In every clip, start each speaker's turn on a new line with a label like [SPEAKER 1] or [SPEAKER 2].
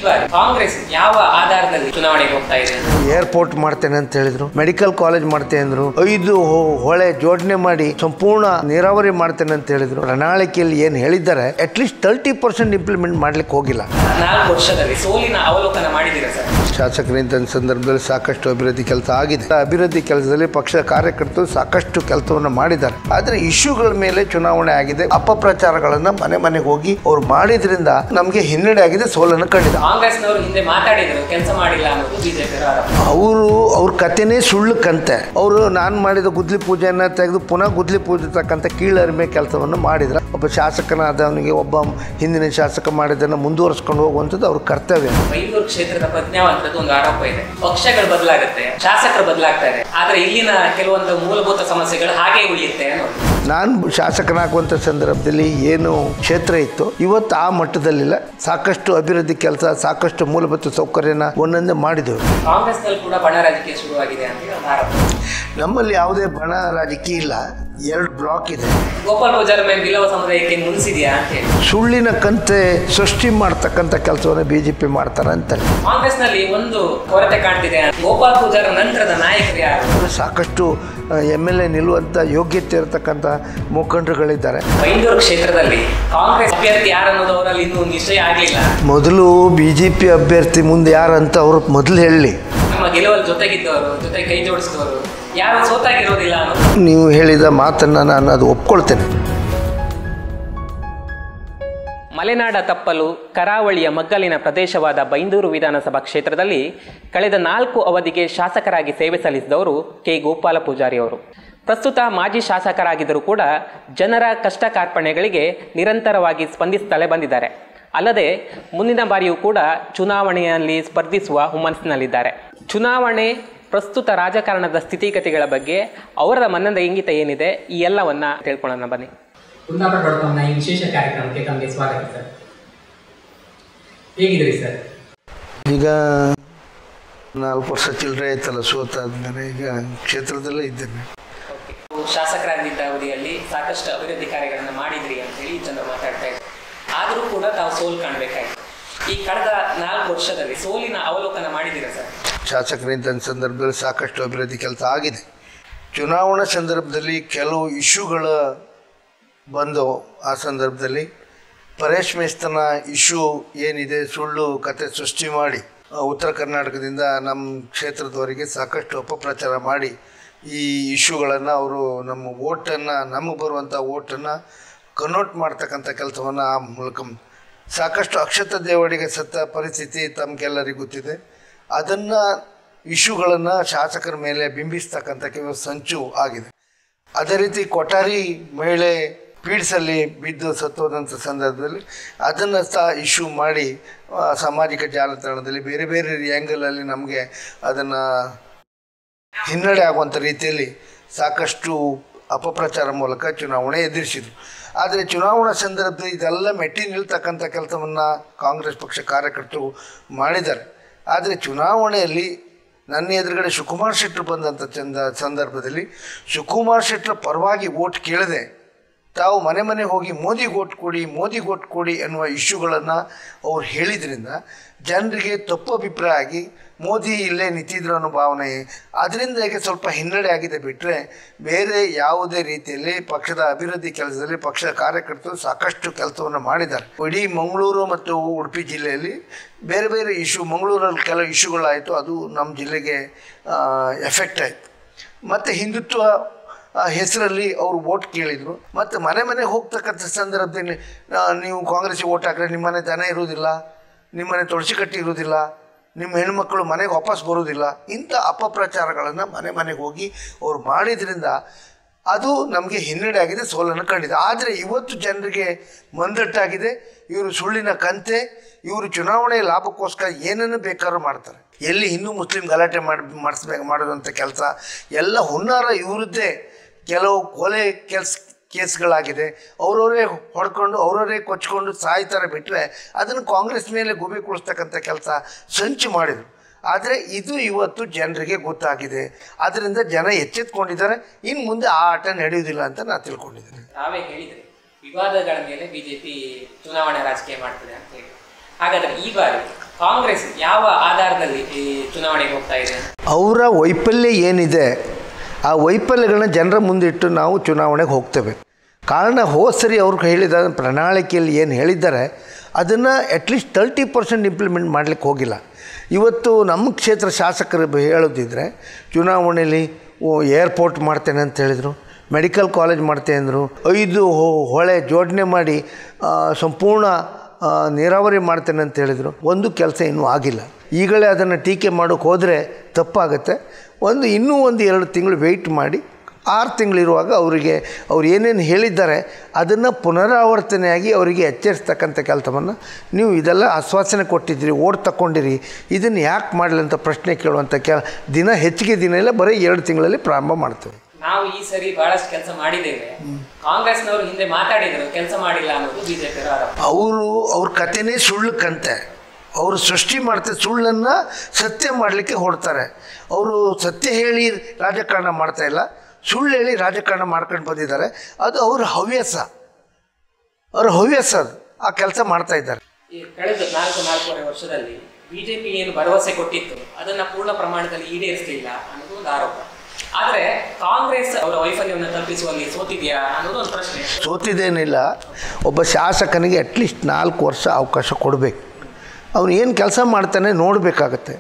[SPEAKER 1] ಬಾರಿ ಕಾಂಗ್ರೆಸ್ ಯಾವ ಆಧಾರದಲ್ಲಿ ಚುನಾವಣೆಗೆ ಹೋಗ್ತಾ ಇದೆ
[SPEAKER 2] ಏರ್ಪೋರ್ಟ್ ಮಾಡ್ತೇನೆ ಅಂತ ಹೇಳಿದ್ರು ಮೆಡಿಕಲ್ ಕಾಲೇಜ್ ಮಾಡ್ತೇನೆ ಅಂದ್ರು ಐದು ಹೊ- ಹೊಳೆ ಜೋಡಣೆ ಮಾಡಿ ಸಂಪೂರ್ಣ ನೀರಾವರಿ ಮಾಡ್ತೇನೆ ಅಂತ ಹೇಳಿದ್ರು ಪ್ರಣಾಳಿಕೆಯಲ್ಲಿ ಏನು ಹೇಳಿದ್ದಾರೆ ಅಟ್ಲೀಸ್ಟ್ ತರ್ಟಿ ಪರ್ಸೆಂಟ್ ಇಂಪ್ಲಿಮೆಂಟ್ ಮಾಡ್ಲಿಕ್ಕೆ ಹೋಗಿಲ್ಲ
[SPEAKER 1] ನಾಲ್ಕು ವರ್ಷದಲ್ಲಿ ಸೋಲಿನ ಅವಲೋಕನ ಮಾಡಿದ್ದೀರಾ ಸರ್
[SPEAKER 2] ಶಾಸಕರಿಂದ ಸಂದರ್ಭದಲ್ಲಿ ಸಾಕಷ್ಟು ಅಭಿವೃದ್ಧಿ ಕೆಲಸ ಆಗಿದೆ ಆ ಅಭಿವೃದ್ಧಿ ಕೆಲಸದಲ್ಲಿ ಪಕ್ಷ ಕಾರ್ಯಕರ್ತರು ಸಾಕಷ್ಟು ಕೆಲಸವನ್ನು ಮಾಡಿದ್ದಾರೆ ಆದರೆ ಇಶ್ಯೂಗಳ ಮೇಲೆ ಚುನಾವಣೆ ಆಗಿದೆ ಅಪಪ್ರಚಾರಗಳನ್ನ ಮನೆ ಮನೆಗೆ ಹೋಗಿ ಅವ್ರು ಮಾಡಿದ್ರಿಂದ ನಮಗೆ ಹಿನ್ನಡೆ ಆಗಿದೆ ಸೋಲನ್ನು ಕಂಡಿದೆ
[SPEAKER 1] ಕಾಂಗ್ರೆಸ್ನವರು ಹಿಂದೆ ಮಾತಾಡಿದರು ಕೆಲಸ ಮಾಡಿಲ್ಲ ಅನ್ನೋದು ಬಿಜೆಪಿ ಆರೋಪ
[SPEAKER 2] ಅವರು ಅವ್ರ ಕಥೆನೇ ಸುಳ್ಳು ಕಂತೆ ಅವರು ನಾನು ಮಾಡಿದ ಗುದ್ಲಿ ಪೂಜೆಯನ್ನು ತೆಗೆದು ಪುನಃ ಗುದ್ಲಿ ಪೂಜಿತಕ್ಕಂಥ ಕೀಳರಿಮೆ ಕೆಲಸವನ್ನು ಮಾಡಿದ್ರ ಒಬ್ಬ ಶಾಸಕನಾದವನಿಗೆ ಒಬ್ಬ ಹಿಂದಿನ ಶಾಸಕ ಮಾಡಿದ್ದನ್ನು ಮುಂದುವರಿಸ್ಕೊಂಡು ಹೋಗುವಂಥದ್ದು ಅವ್ರ ಕರ್ತವ್ಯ
[SPEAKER 1] ಬೈಂದೂರು ಕ್ಷೇತ್ರದ ಪ್ರಜ್ಞಾವಂತದ್ದು ಒಂದು ಆರೋಪ ಇದೆ ಪಕ್ಷಗಳು ಬದಲಾಗುತ್ತೆ ಶಾಸಕರು ಬದಲಾಗ್ತಾರೆ ಆದ್ರೆ ಇಲ್ಲಿನ ಕೆಲವೊಂದು ಮೂಲಭೂತ ಸಮಸ್ಯೆಗಳು ಹಾಗೆ ಉಳಿಯುತ್ತೆ ಅನ್ನೋದು
[SPEAKER 2] ನಾನು ಶಾಸಕನಾಗುವಂಥ ಸಂದರ್ಭದಲ್ಲಿ ಏನು ಕ್ಷೇತ್ರ ಇತ್ತು ಇವತ್ತು ಆ ಮಟ್ಟದಲ್ಲಿಲ್ಲ ಸಾಕಷ್ಟು ಅಭಿವೃದ್ಧಿ ಕೆಲಸ ಸಾಕಷ್ಟು ಮೂಲಭೂತ ಸೌಕರ್ಯನ ಒಂದೊಂದೇ ಮಾಡಿದೆವು
[SPEAKER 1] ಕಾಂಗ್ರೆಸ್ನಲ್ಲಿ ಕೂಡ ಬಣ ರಾಜಕೀಯ ಶುರುವಾಗಿದೆ ಅಂತ ಹೇಳಿ ಒಂದು ಆರೋಪ
[SPEAKER 2] ನಮ್ಮಲ್ಲಿ ಯಾವುದೇ ಬಣ ರಾಜಕೀಯ ಇಲ್ಲ ಎರಡು ಬ್ಲಾಕ್ ಇದೆ
[SPEAKER 1] ಗೋಪಾಲ್ ಪೂಜಾರಿ ಮೇಲೆ ಬಿಲವ ಸಮುದಾಯಕ್ಕೆ ಮುನಿಸಿದ್ಯಾ ಅಂತ ಹೇಳಿ ಆ,
[SPEAKER 2] ಸುಳ್ಳಿನ ಕಂತೆ ಸೃಷ್ಟಿ ಮಾಡ್ತಕ್ಕಂಥ ಕೆಲಸವನ್ನು ಬಿ ಜೆ ಪಿ ಮಾಡ್ತಾರೆ ಅಂತಾರೆ
[SPEAKER 1] ಕಾಂಗ್ರೆಸ್ನಲ್ಲಿ ಒಂದು ಕೊರತೆ ಕಾಣ್ತಿದೆ ಗೋಪಾಲ್ ಪೂಜಾರ ನಂತರದ ನಾಯಕರು ಯಾರು
[SPEAKER 2] ಸಾಕಷ್ಟು ಎಮ್ ಎಲ್ ಎ ನಿಲ್ಲುವಂಥ ಯೋಗ್ಯತೆ ಇರತಕ್ಕಂಥ ಮುಖಂಡರುಗಳಿದ್ದಾರೆ
[SPEAKER 1] ಬೈಂದೂರು ಕ್ಷೇತ್ರದಲ್ಲಿ ಕಾಂಗ್ರೆಸ್ ಅಭ್ಯರ್ಥಿ ಯಾರನ್ನೋದು ಅವರಲ್ಲಿ ಇನ್ನೂ ನಿಶ್ಚಯ ಆಗಲಿಲ್ಲ
[SPEAKER 2] ಮೊದಲು ಬಿ ಜೆ ಪಿ ಅಭ್ಯರ್ಥಿ ಮುಂದೆ ಯಾರಂತ ಅವರು ಮೊದಲು ಹೇಳಲಿ
[SPEAKER 1] ನಮ್ಮ ಗೆಲುವಲ್ಲಿ ಜೊತೆಗಿದ್ದವರು ಜೊತೆ ಕೈ ಜೋಡಿಸಿದವರು ಯಾರು ಸೋತಾಗಿರೋದಿಲ್ಲ ಅನ್ನೋದು
[SPEAKER 2] ನೀವು ಹೇಳಿದ ಮಾತನ್ನು ನಾನು ಅದು ಒಪ್ಕೊಳ್ತೇನೆ
[SPEAKER 1] ಮಲೆನಾಡ ತಪ್ಪಲು ಕರಾವಳಿಯ ಮಗ್ಗಲಿನ ಪ್ರದೇಶವಾದ ಬೈಂದೂರು ವಿಧಾನಸಭಾ ಕ್ಷೇತ್ರದಲ್ಲಿ ಕಳೆದ ನಾಲ್ಕು ಅವಧಿಗೆ ಶಾಸಕರಾಗಿ ಸೇವೆ ಸಲ್ಲಿಸಿದವರು ಕೆ ಗೋಪಾಲ ಪೂಜಾರಿ ಅವರು ಪ್ರಸ್ತುತ ಮಾಜಿ ಶಾಸಕರಾಗಿದ್ದರೂ ಕೂಡ ಜನರ ಕಷ್ಟ ಕಾರ್ಪಣ್ಯಗಳಿಗೆ ನಿರಂತರವಾಗಿ ಸ್ಪಂದಿಸುತ್ತಲೇ ಬಂದಿದ್ದಾರೆ ಅಲ್ಲದೆ ಮುಂದಿನ ಬಾರಿಯೂ ಕೂಡ ಚುನಾವಣೆಯಲ್ಲಿ ಸ್ಪರ್ಧಿಸುವ ಹುಮ್ಮಸ್ಸಿನಲ್ಲಿದ್ದಾರೆ ಚುನಾವಣೆ ಪ್ರಸ್ತುತ ರಾಜಕಾರಣದ ಸ್ಥಿತಿಗತಿಗಳ ಬಗ್ಗೆ ಅವರ ಮನದ ಇಂಗಿತ ಏನಿದೆ ಈ ಎಲ್ಲವನ್ನ ತಿಳ್ಕೊಳ್ಳೋಣ ಬನ್ನಿ
[SPEAKER 3] ಕುಂದಾಪುರ ಡಾಟ್ ಕಾಮ್ನ ಈ ವಿಶೇಷ ಕಾರ್ಯಕ್ರಮಕ್ಕೆ ತಮಗೆ ಸ್ವಾಗತ ಸರ್ ಹೇಗಿದ್ದೀರಿ ಸರ್
[SPEAKER 2] ಈಗ ನಾಲ್ಕು ವರ್ಷ ಚಿಲ್ಲರೆ ಆಯ್ತಲ್ಲ ಸೋತಾದ್ಮೇಲೆ ಈಗ ಕ್ಷೇತ್ರದಲ್ಲೇ ಇದ್ದೇನೆ
[SPEAKER 1] ನೀವು ಶಾಸಕರಾಗಿದ್ದ ಅವಧಿಯಲ್ಲಿ ಸಾಕಷ್ಟು ಅಭಿವೃದ್ಧಿ ಕಾರ್ಯಗಳನ್ನು ಮಾಡಿದ್ರಿ ಅಂತ ಹೇಳಿ ಜನರು ಮಾತಾಡ್ತಾ ಇದ್ರು ಆದರೂ ಕೂಡ ತಾವು ಸೋಲು ಕಾಣಬೇಕಾಯ್ತು ಈ ಕಳೆದ ನಾಲ್ಕು ವರ್ಷದಲ್ಲಿ ಸೋಲಿನ ಅವಲೋಕನ ಮಾಡಿದ್ದೀರಾ ಸರ್
[SPEAKER 2] ಶಾಸಕರಿಂದ ಸಂದರ್ಭದಲ್ಲಿ ಸಾಕಷ್ಟು ಅಭಿವೃದ್ಧಿ ಕೆಲಸ ಆಗಿದೆ ಚುನಾವಣಾ ಸಂದರ್ಭದಲ್ಲಿ ಕೆಲವು ಇಶ್ಯೂಗಳ ಬಂದು ಆ ಸಂದರ್ಭದಲ್ಲಿ ಪರೇಶ್ ಮೇಸ್ತನ ಇಶ್ಯೂ ಏನಿದೆ ಸುಳ್ಳು ಕತೆ ಸೃಷ್ಟಿ ಮಾಡಿ ಆ, ಉತ್ತರ ಕರ್ನಾಟಕದಿಂದ ನಮ್ಮ ಕ್ಷೇತ್ರದವರಿಗೆ ಸಾಕಷ್ಟು ಅಪಪ್ರಚಾರ ಮಾಡಿ ಈ ಇಶ್ಯೂಗಳನ್ನು ಅವರು ನಮ್ಮ ಓಟನ್ನು ನಮಗೆ ಬರುವಂಥ ಓಟನ್ನು ಕನ್ವರ್ಟ್ ಮಾಡ್ತಕ್ಕಂಥ ಕೆಲಸವನ್ನು ಆ ಮೂಲಕ ಸಾಕಷ್ಟು ಅಕ್ಷತ ದೇವಡಿಗೆ ಸತ್ತ ಪರಿಸ್ಥಿತಿ ತಮಗೆಲ್ಲರಿಗೂ ಗೊತ್ತಿದೆ ಅದನ್ನು ಇಶ್ಯೂಗಳನ್ನು ಶಾಸಕರ ಮೇಲೆ ಬಿಂಬಿಸ್ತಕ್ಕಂಥ ಕೆಲವು ಸಂಚು ಆಗಿದೆ ಅದೇ ರೀತಿ ಕೊಠಾರಿ ಮಹಿಳೆ ಪೀಡ್ಸಲ್ಲಿ ಬಿದ್ದು ಸತ್ತೋದಂಥ ಸಂದರ್ಭದಲ್ಲಿ ಅದನ್ನು ಸಹ ಇಶ್ಯೂ ಮಾಡಿ ಆ, ಸಾಮಾಜಿಕ ಜಾಲತಾಣದಲ್ಲಿ ಬೇರೆ ಬೇರೆ ಆ್ಯಂಗಲಲ್ಲಿ ನಮಗೆ ಅದನ್ನು ಹಿನ್ನಡೆ ಆಗುವಂಥ ರೀತಿಯಲ್ಲಿ ಸಾಕಷ್ಟು ಅಪಪ್ರಚಾರ ಮೂಲಕ ಚುನಾವಣೆ ಎದುರಿಸಿದರು ಆದರೆ ಚುನಾವಣಾ ಸಂದರ್ಭದಲ್ಲಿ ಇದೆಲ್ಲ ಮೆಟ್ಟಿ ನಿಲ್ತಕ್ಕಂಥ ಕೆಲಸವನ್ನು ಕಾಂಗ್ರೆಸ್ ಪಕ್ಷ ಕಾರ್ಯಕರ್ತರು ಮಾಡಿದ್ದಾರೆ ಆದರೆ ಚುನಾವಣೆಯಲ್ಲಿ ನನ್ನ ಎದುರುಗಡೆ ಶಿವಕುಮಾರ್ ಶೆಟ್ಟರು ಬಂದಂಥ ಚಂದ ಸಂದರ್ಭದಲ್ಲಿ ಶಿವಕುಮಾರ್ ಶೆಟ್ಟರ ಪರವಾಗಿ ಓಟ್ ಕೇಳದೆ ತಾವು ಮನೆ ಮನೆ ಹೋಗಿ ಮೋದಿಗೆ ಓಟ್ ಕೊಡಿ ಮೋದಿಗೆ ಓಟ್ ಕೊಡಿ ಅನ್ನುವ ಇಶ್ಯೂಗಳನ್ನು ಅವ್ರು ಹೇಳಿದ್ರಿಂದ ಜನರಿಗೆ ತಪ್ಪು ಅಭಿಪ್ರಾಯ ಆಗಿ ಮೋದಿ ಇಲ್ಲೇ ನಿಂತಿದ್ರು ಅನ್ನೋ ಭಾವನೆ ಅದರಿಂದ ಈಗ ಸ್ವಲ್ಪ ಹಿನ್ನಡೆ ಆಗಿದೆ ಬಿಟ್ಟರೆ ಬೇರೆ ಯಾವುದೇ ರೀತಿಯಲ್ಲಿ ಪಕ್ಷದ ಅಭಿವೃದ್ಧಿ ಕೆಲಸದಲ್ಲಿ ಪಕ್ಷದ ಕಾರ್ಯಕರ್ತರು ಸಾಕಷ್ಟು ಕೆಲಸವನ್ನು ಮಾಡಿದ್ದಾರೆ ಇಡೀ ಮಂಗಳೂರು ಮತ್ತು ಉಡುಪಿ ಜಿಲ್ಲೆಯಲ್ಲಿ ಬೇರೆ ಬೇರೆ ಇಶ್ಯೂ ಮಂಗಳೂರಲ್ಲಿ ಕೆಲವು ಇಶ್ಯೂಗಳಾಯಿತು ಅದು ನಮ್ಮ ಜಿಲ್ಲೆಗೆ ಎಫೆಕ್ಟ್ ಆಯಿತು ಮತ್ತು ಹಿಂದುತ್ವ ಆ ಹೆಸರಲ್ಲಿ ಅವರು ವೋಟ್ ಕೇಳಿದರು ಮತ್ತು ಮನೆ ಮನೆ ಹೋಗ್ತಕ್ಕಂಥ ಸಂದರ್ಭದಲ್ಲಿ ಆ, ನೀವು ಕಾಂಗ್ರೆಸ್ಸಿಗೆ ವೋಟ್ ಹಾಕಿದ್ರೆ ನಿಮ್ಮನೆ ದನ ಇರುವುದಿಲ್ಲ ನಿಮ್ಮನೆ ತುಳಸಿ ಕಟ್ಟಿ ಇರುವುದಿಲ್ಲ ನಿಮ್ಮ ಹೆಣ್ಮಕ್ಳು ಮನೆಗೆ ವಾಪಸ್ ಬರುವುದಿಲ್ಲ ಇಂಥ ಅಪಪ್ರಚಾರಗಳನ್ನು ಮನೆ ಮನೆಗೆ ಹೋಗಿ ಅವ್ರು ಮಾಡಿದ್ರಿಂದ ಅದು ನಮಗೆ ಹಿನ್ನಡೆ ಆಗಿದೆ ಸೋಲನ್ನು ಕಂಡಿದೆ ಆದರೆ ಇವತ್ತು ಜನರಿಗೆ ಮಂದಟ್ಟಾಗಿದೆ ಇವರು ಸುಳ್ಳಿನ ಕಂತೆ ಇವರು ಚುನಾವಣೆ ಲಾಭಕ್ಕೋಸ್ಕರ ಏನನ್ನು ಬೇಕಾದ್ರೂ ಮಾಡ್ತಾರೆ ಎಲ್ಲಿ ಹಿಂದೂ ಮುಸ್ಲಿಂ ಗಲಾಟೆ ಮಾಡಿ ಮಾಡಿಸ್ಬೇಕು ಮಾಡೋದಂಥ ಕೆಲಸ ಎಲ್ಲ ಹುನ್ನಾರ ಇವರದ್ದೇ ಕೆಲವು ಕೊಲೆ ಕೆಲ್ಸ ಕೇಸ್ಗಳಾಗಿದೆ ಅವರವರೇ ಹೊಡ್ಕೊಂಡು ಅವರವರೇ ಕೊಚ್ಕೊಂಡು ಸಾಯ್ತಾರೆ ಬಿಟ್ಟರೆ ಅದನ್ನು ಕಾಂಗ್ರೆಸ್ ಮೇಲೆ ಗುಬಿ ಕುಳಿಸ್ತಕ್ಕಂಥ ಕೆಲಸ ಸಂಚು ಮಾಡಿದರು ಆದರೆ ಇದು ಇವತ್ತು ಜನರಿಗೆ ಗೊತ್ತಾಗಿದೆ ಅದರಿಂದ ಜನ ಎಚ್ಚೆತ್ಕೊಂಡಿದ್ದಾರೆ ಇನ್ನು ಮುಂದೆ ಆ ಆಟ ನಡೆಯುವುದಿಲ್ಲ ಅಂತ ನಾನು ತಿಳ್ಕೊಂಡಿದ್ದೀನಿ
[SPEAKER 1] ತಾವೇ ಹೇಳಿದ್ರಿ ವಿವಾದಗಳ ಮೇಲೆ ಬಿಜೆಪಿ ಚುನಾವಣೆ ರಾಜಕೀಯ ಮಾಡ್ತದೆ ಅಂತ ಹೇಳಿ ಹಾಗಾದ್ರೆ ಈ ಬಾರಿ ಕಾಂಗ್ರೆಸ್ ಯಾವ ಆಧಾರದಲ್ಲಿ ಈ ಚುನಾವಣೆಗೆ ಹೋಗ್ತಾ ಇದೆ
[SPEAKER 2] ಅವರ ವೈಫಲ್ಯ ಏನಿದೆ ಆ ವೈಫಲ್ಯಗಳನ್ನ ಜನರ ಮುಂದಿಟ್ಟು ನಾವು ಚುನಾವಣೆಗೆ ಹೋಗ್ತೇವೆ ಕಾರಣ ಹೋದ ಸರಿ ಅವ್ರಿಗೆ ಹೇಳಿದ ಪ್ರಣಾಳಿಕೆಯಲ್ಲಿ ಏನು ಹೇಳಿದ್ದಾರೆ ಅದನ್ನು ಅಟ್ಲೀಸ್ಟ್ ತರ್ಟಿ ಪರ್ಸೆಂಟ್ ಇಂಪ್ಲಿಮೆಂಟ್ ಮಾಡಲಿಕ್ಕೆ ಹೋಗಿಲ್ಲ ಇವತ್ತು ನಮ್ಮ ಕ್ಷೇತ್ರ ಶಾಸಕರು ಬ- ಹೇಳೋದಿದ್ರೆ ಚುನಾವಣೆಯಲ್ಲಿ ಓ ಏರ್ಪೋರ್ಟ್ ಮಾಡ್ತೇನೆ ಅಂತ ಹೇಳಿದರು ಮೆಡಿಕಲ್ ಕಾಲೇಜ್ ಮಾಡ್ತೇನೆ ಅಂದರು ಐದು ಹೊ- ಹೊಳೆ ಜೋಡಣೆ ಮಾಡಿ ಆ, ಸಂಪೂರ್ಣ ಆ, ನೀರಾವರಿ ಮಾಡ್ತೇನೆ ಅಂತ ಹೇಳಿದರು ಒಂದು ಕೆಲಸ ಇನ್ನೂ ಆಗಿಲ್ಲ ಈಗಲೇ ಅದನ್ನು ಟೀಕೆ ಮಾಡೋಕ್ಕೆ ಹೋದರೆ ತಪ್ಪಾಗುತ್ತೆ ಒಂದು ಇನ್ನೂ ಒಂದು ಎರಡು ತಿಂಗಳು ವೆಯ್ಟ್ ಮಾಡಿ ಆರು ತಿಂಗಳಿರುವಾಗ ಅವರಿಗೆ ಅವ್ರು ಏನೇನು ಹೇಳಿದ್ದಾರೆ ಅದನ್ನು ಪುನರಾವರ್ತನೆಯಾಗಿ ಅವರಿಗೆ ಎಚ್ಚರಿಸ್ತಕ್ಕಂಥ ಕೆಲಸವನ್ನು ನೀವು ಇದೆಲ್ಲ ಆಶ್ವಾಸನೆ ಕೊಟ್ಟಿದ್ದೀರಿ ಓಟ್ ತಗೊಂಡಿರಿ ಇದನ್ನು ಯಾಕೆ ಮಾಡಲಿ ಅಂತ ಪ್ರಶ್ನೆ ಕೇಳುವಂಥ ಕೆ ದಿನ ಹೆಚ್ಚಿಗೆ ದಿನ ಇಲ್ಲ ಬರೀ ಎರಡು ತಿಂಗಳಲ್ಲಿ ಪ್ರಾರಂಭ ಮಾಡ್ತೇವೆ
[SPEAKER 1] ನಾವು ಈ ಸರಿ ಬಹಳಷ್ಟು ಕೆಲಸ ಮಾಡಿದ್ದೇವೆ ಕಾಂಗ್ರೆಸ್ನವರು ಹಿಂದೆ ಮಾತಾಡಿದ್ರು ಕೆಲಸ ಮಾಡಿಲ್ಲ ಅನ್ನೋದು ಬಿಜೆಪಿ ಆರೋಪ
[SPEAKER 2] ಅವರು ಅವ್ರ ಕಥೆನೇ ಸುಳ್ಳು ಕಂತೆ ಅವರು ಸೃಷ್ಟಿ ಮಾಡ್ತಾರೆ ಸುಳ್ಳನ್ನು ಸತ್ಯ ಮಾಡಲಿಕ್ಕೆ ಹೊಡ್ತಾರೆ ಅವರು ಸತ್ಯ ಹೇಳಿ ರಾಜಕಾರಣ ಮಾಡ್ತಾ ಇಲ್ಲ ಸುಳ್ಳು ಹೇಳಿ ರಾಜಕಾರಣ ಮಾಡ್ಕೊಂಡು ಬಂದಿದ್ದಾರೆ ಅದು ಅವ್ರ ಹವ್ಯಾಸ ಅವ್ರ ಹವ್ಯಾಸ ಅದು ಆ ಕೆಲಸ ಮಾಡ್ತಾ ಇದ್ದಾರೆ
[SPEAKER 1] ಈ ಕಳೆದ ನಾಲ್ಕು ನಾಲ್ಕೂವರೆ ವರ್ಷದಲ್ಲಿ ಬಿಜೆಪಿ ಏನು ಭರವಸೆ ಕೊಟ್ಟಿತ್ತು ಅದನ್ನ ಪೂರ್ಣ ಪ್ರಮಾಣದಲ್ಲಿ ಈಡೇರಿಸಲಿಲ್ಲ ಅನ್ನೋದು ಒಂದು ಆರೋಪ ಆದ್ರೆ ಕಾಂಗ್ರೆಸ್ ಅವರ ವೈಫಲ್ಯವನ್ನು ತಪ್ಪಿಸುವಲ್ಲಿ ಸೋತಿದೆಯಾ ಅನ್ನೋದು ಒಂದು ಪ್ರಶ್ನೆ
[SPEAKER 2] ಸೋತಿದ್ದೇನಿಲ್ಲ ಒಬ್ಬ ಶಾಸಕನಿಗೆ ಅಟ್ಲೀಸ್ಟ್ ನಾಲ್ಕು ವರ್ಷ ಅವಕಾಶ ಕೊಡಬೇಕು ಅವನು ಏನು ಕೆಲಸ ಮಾಡ್ತಾನೆ ನೋಡಬೇಕಾಗತ್ತೆ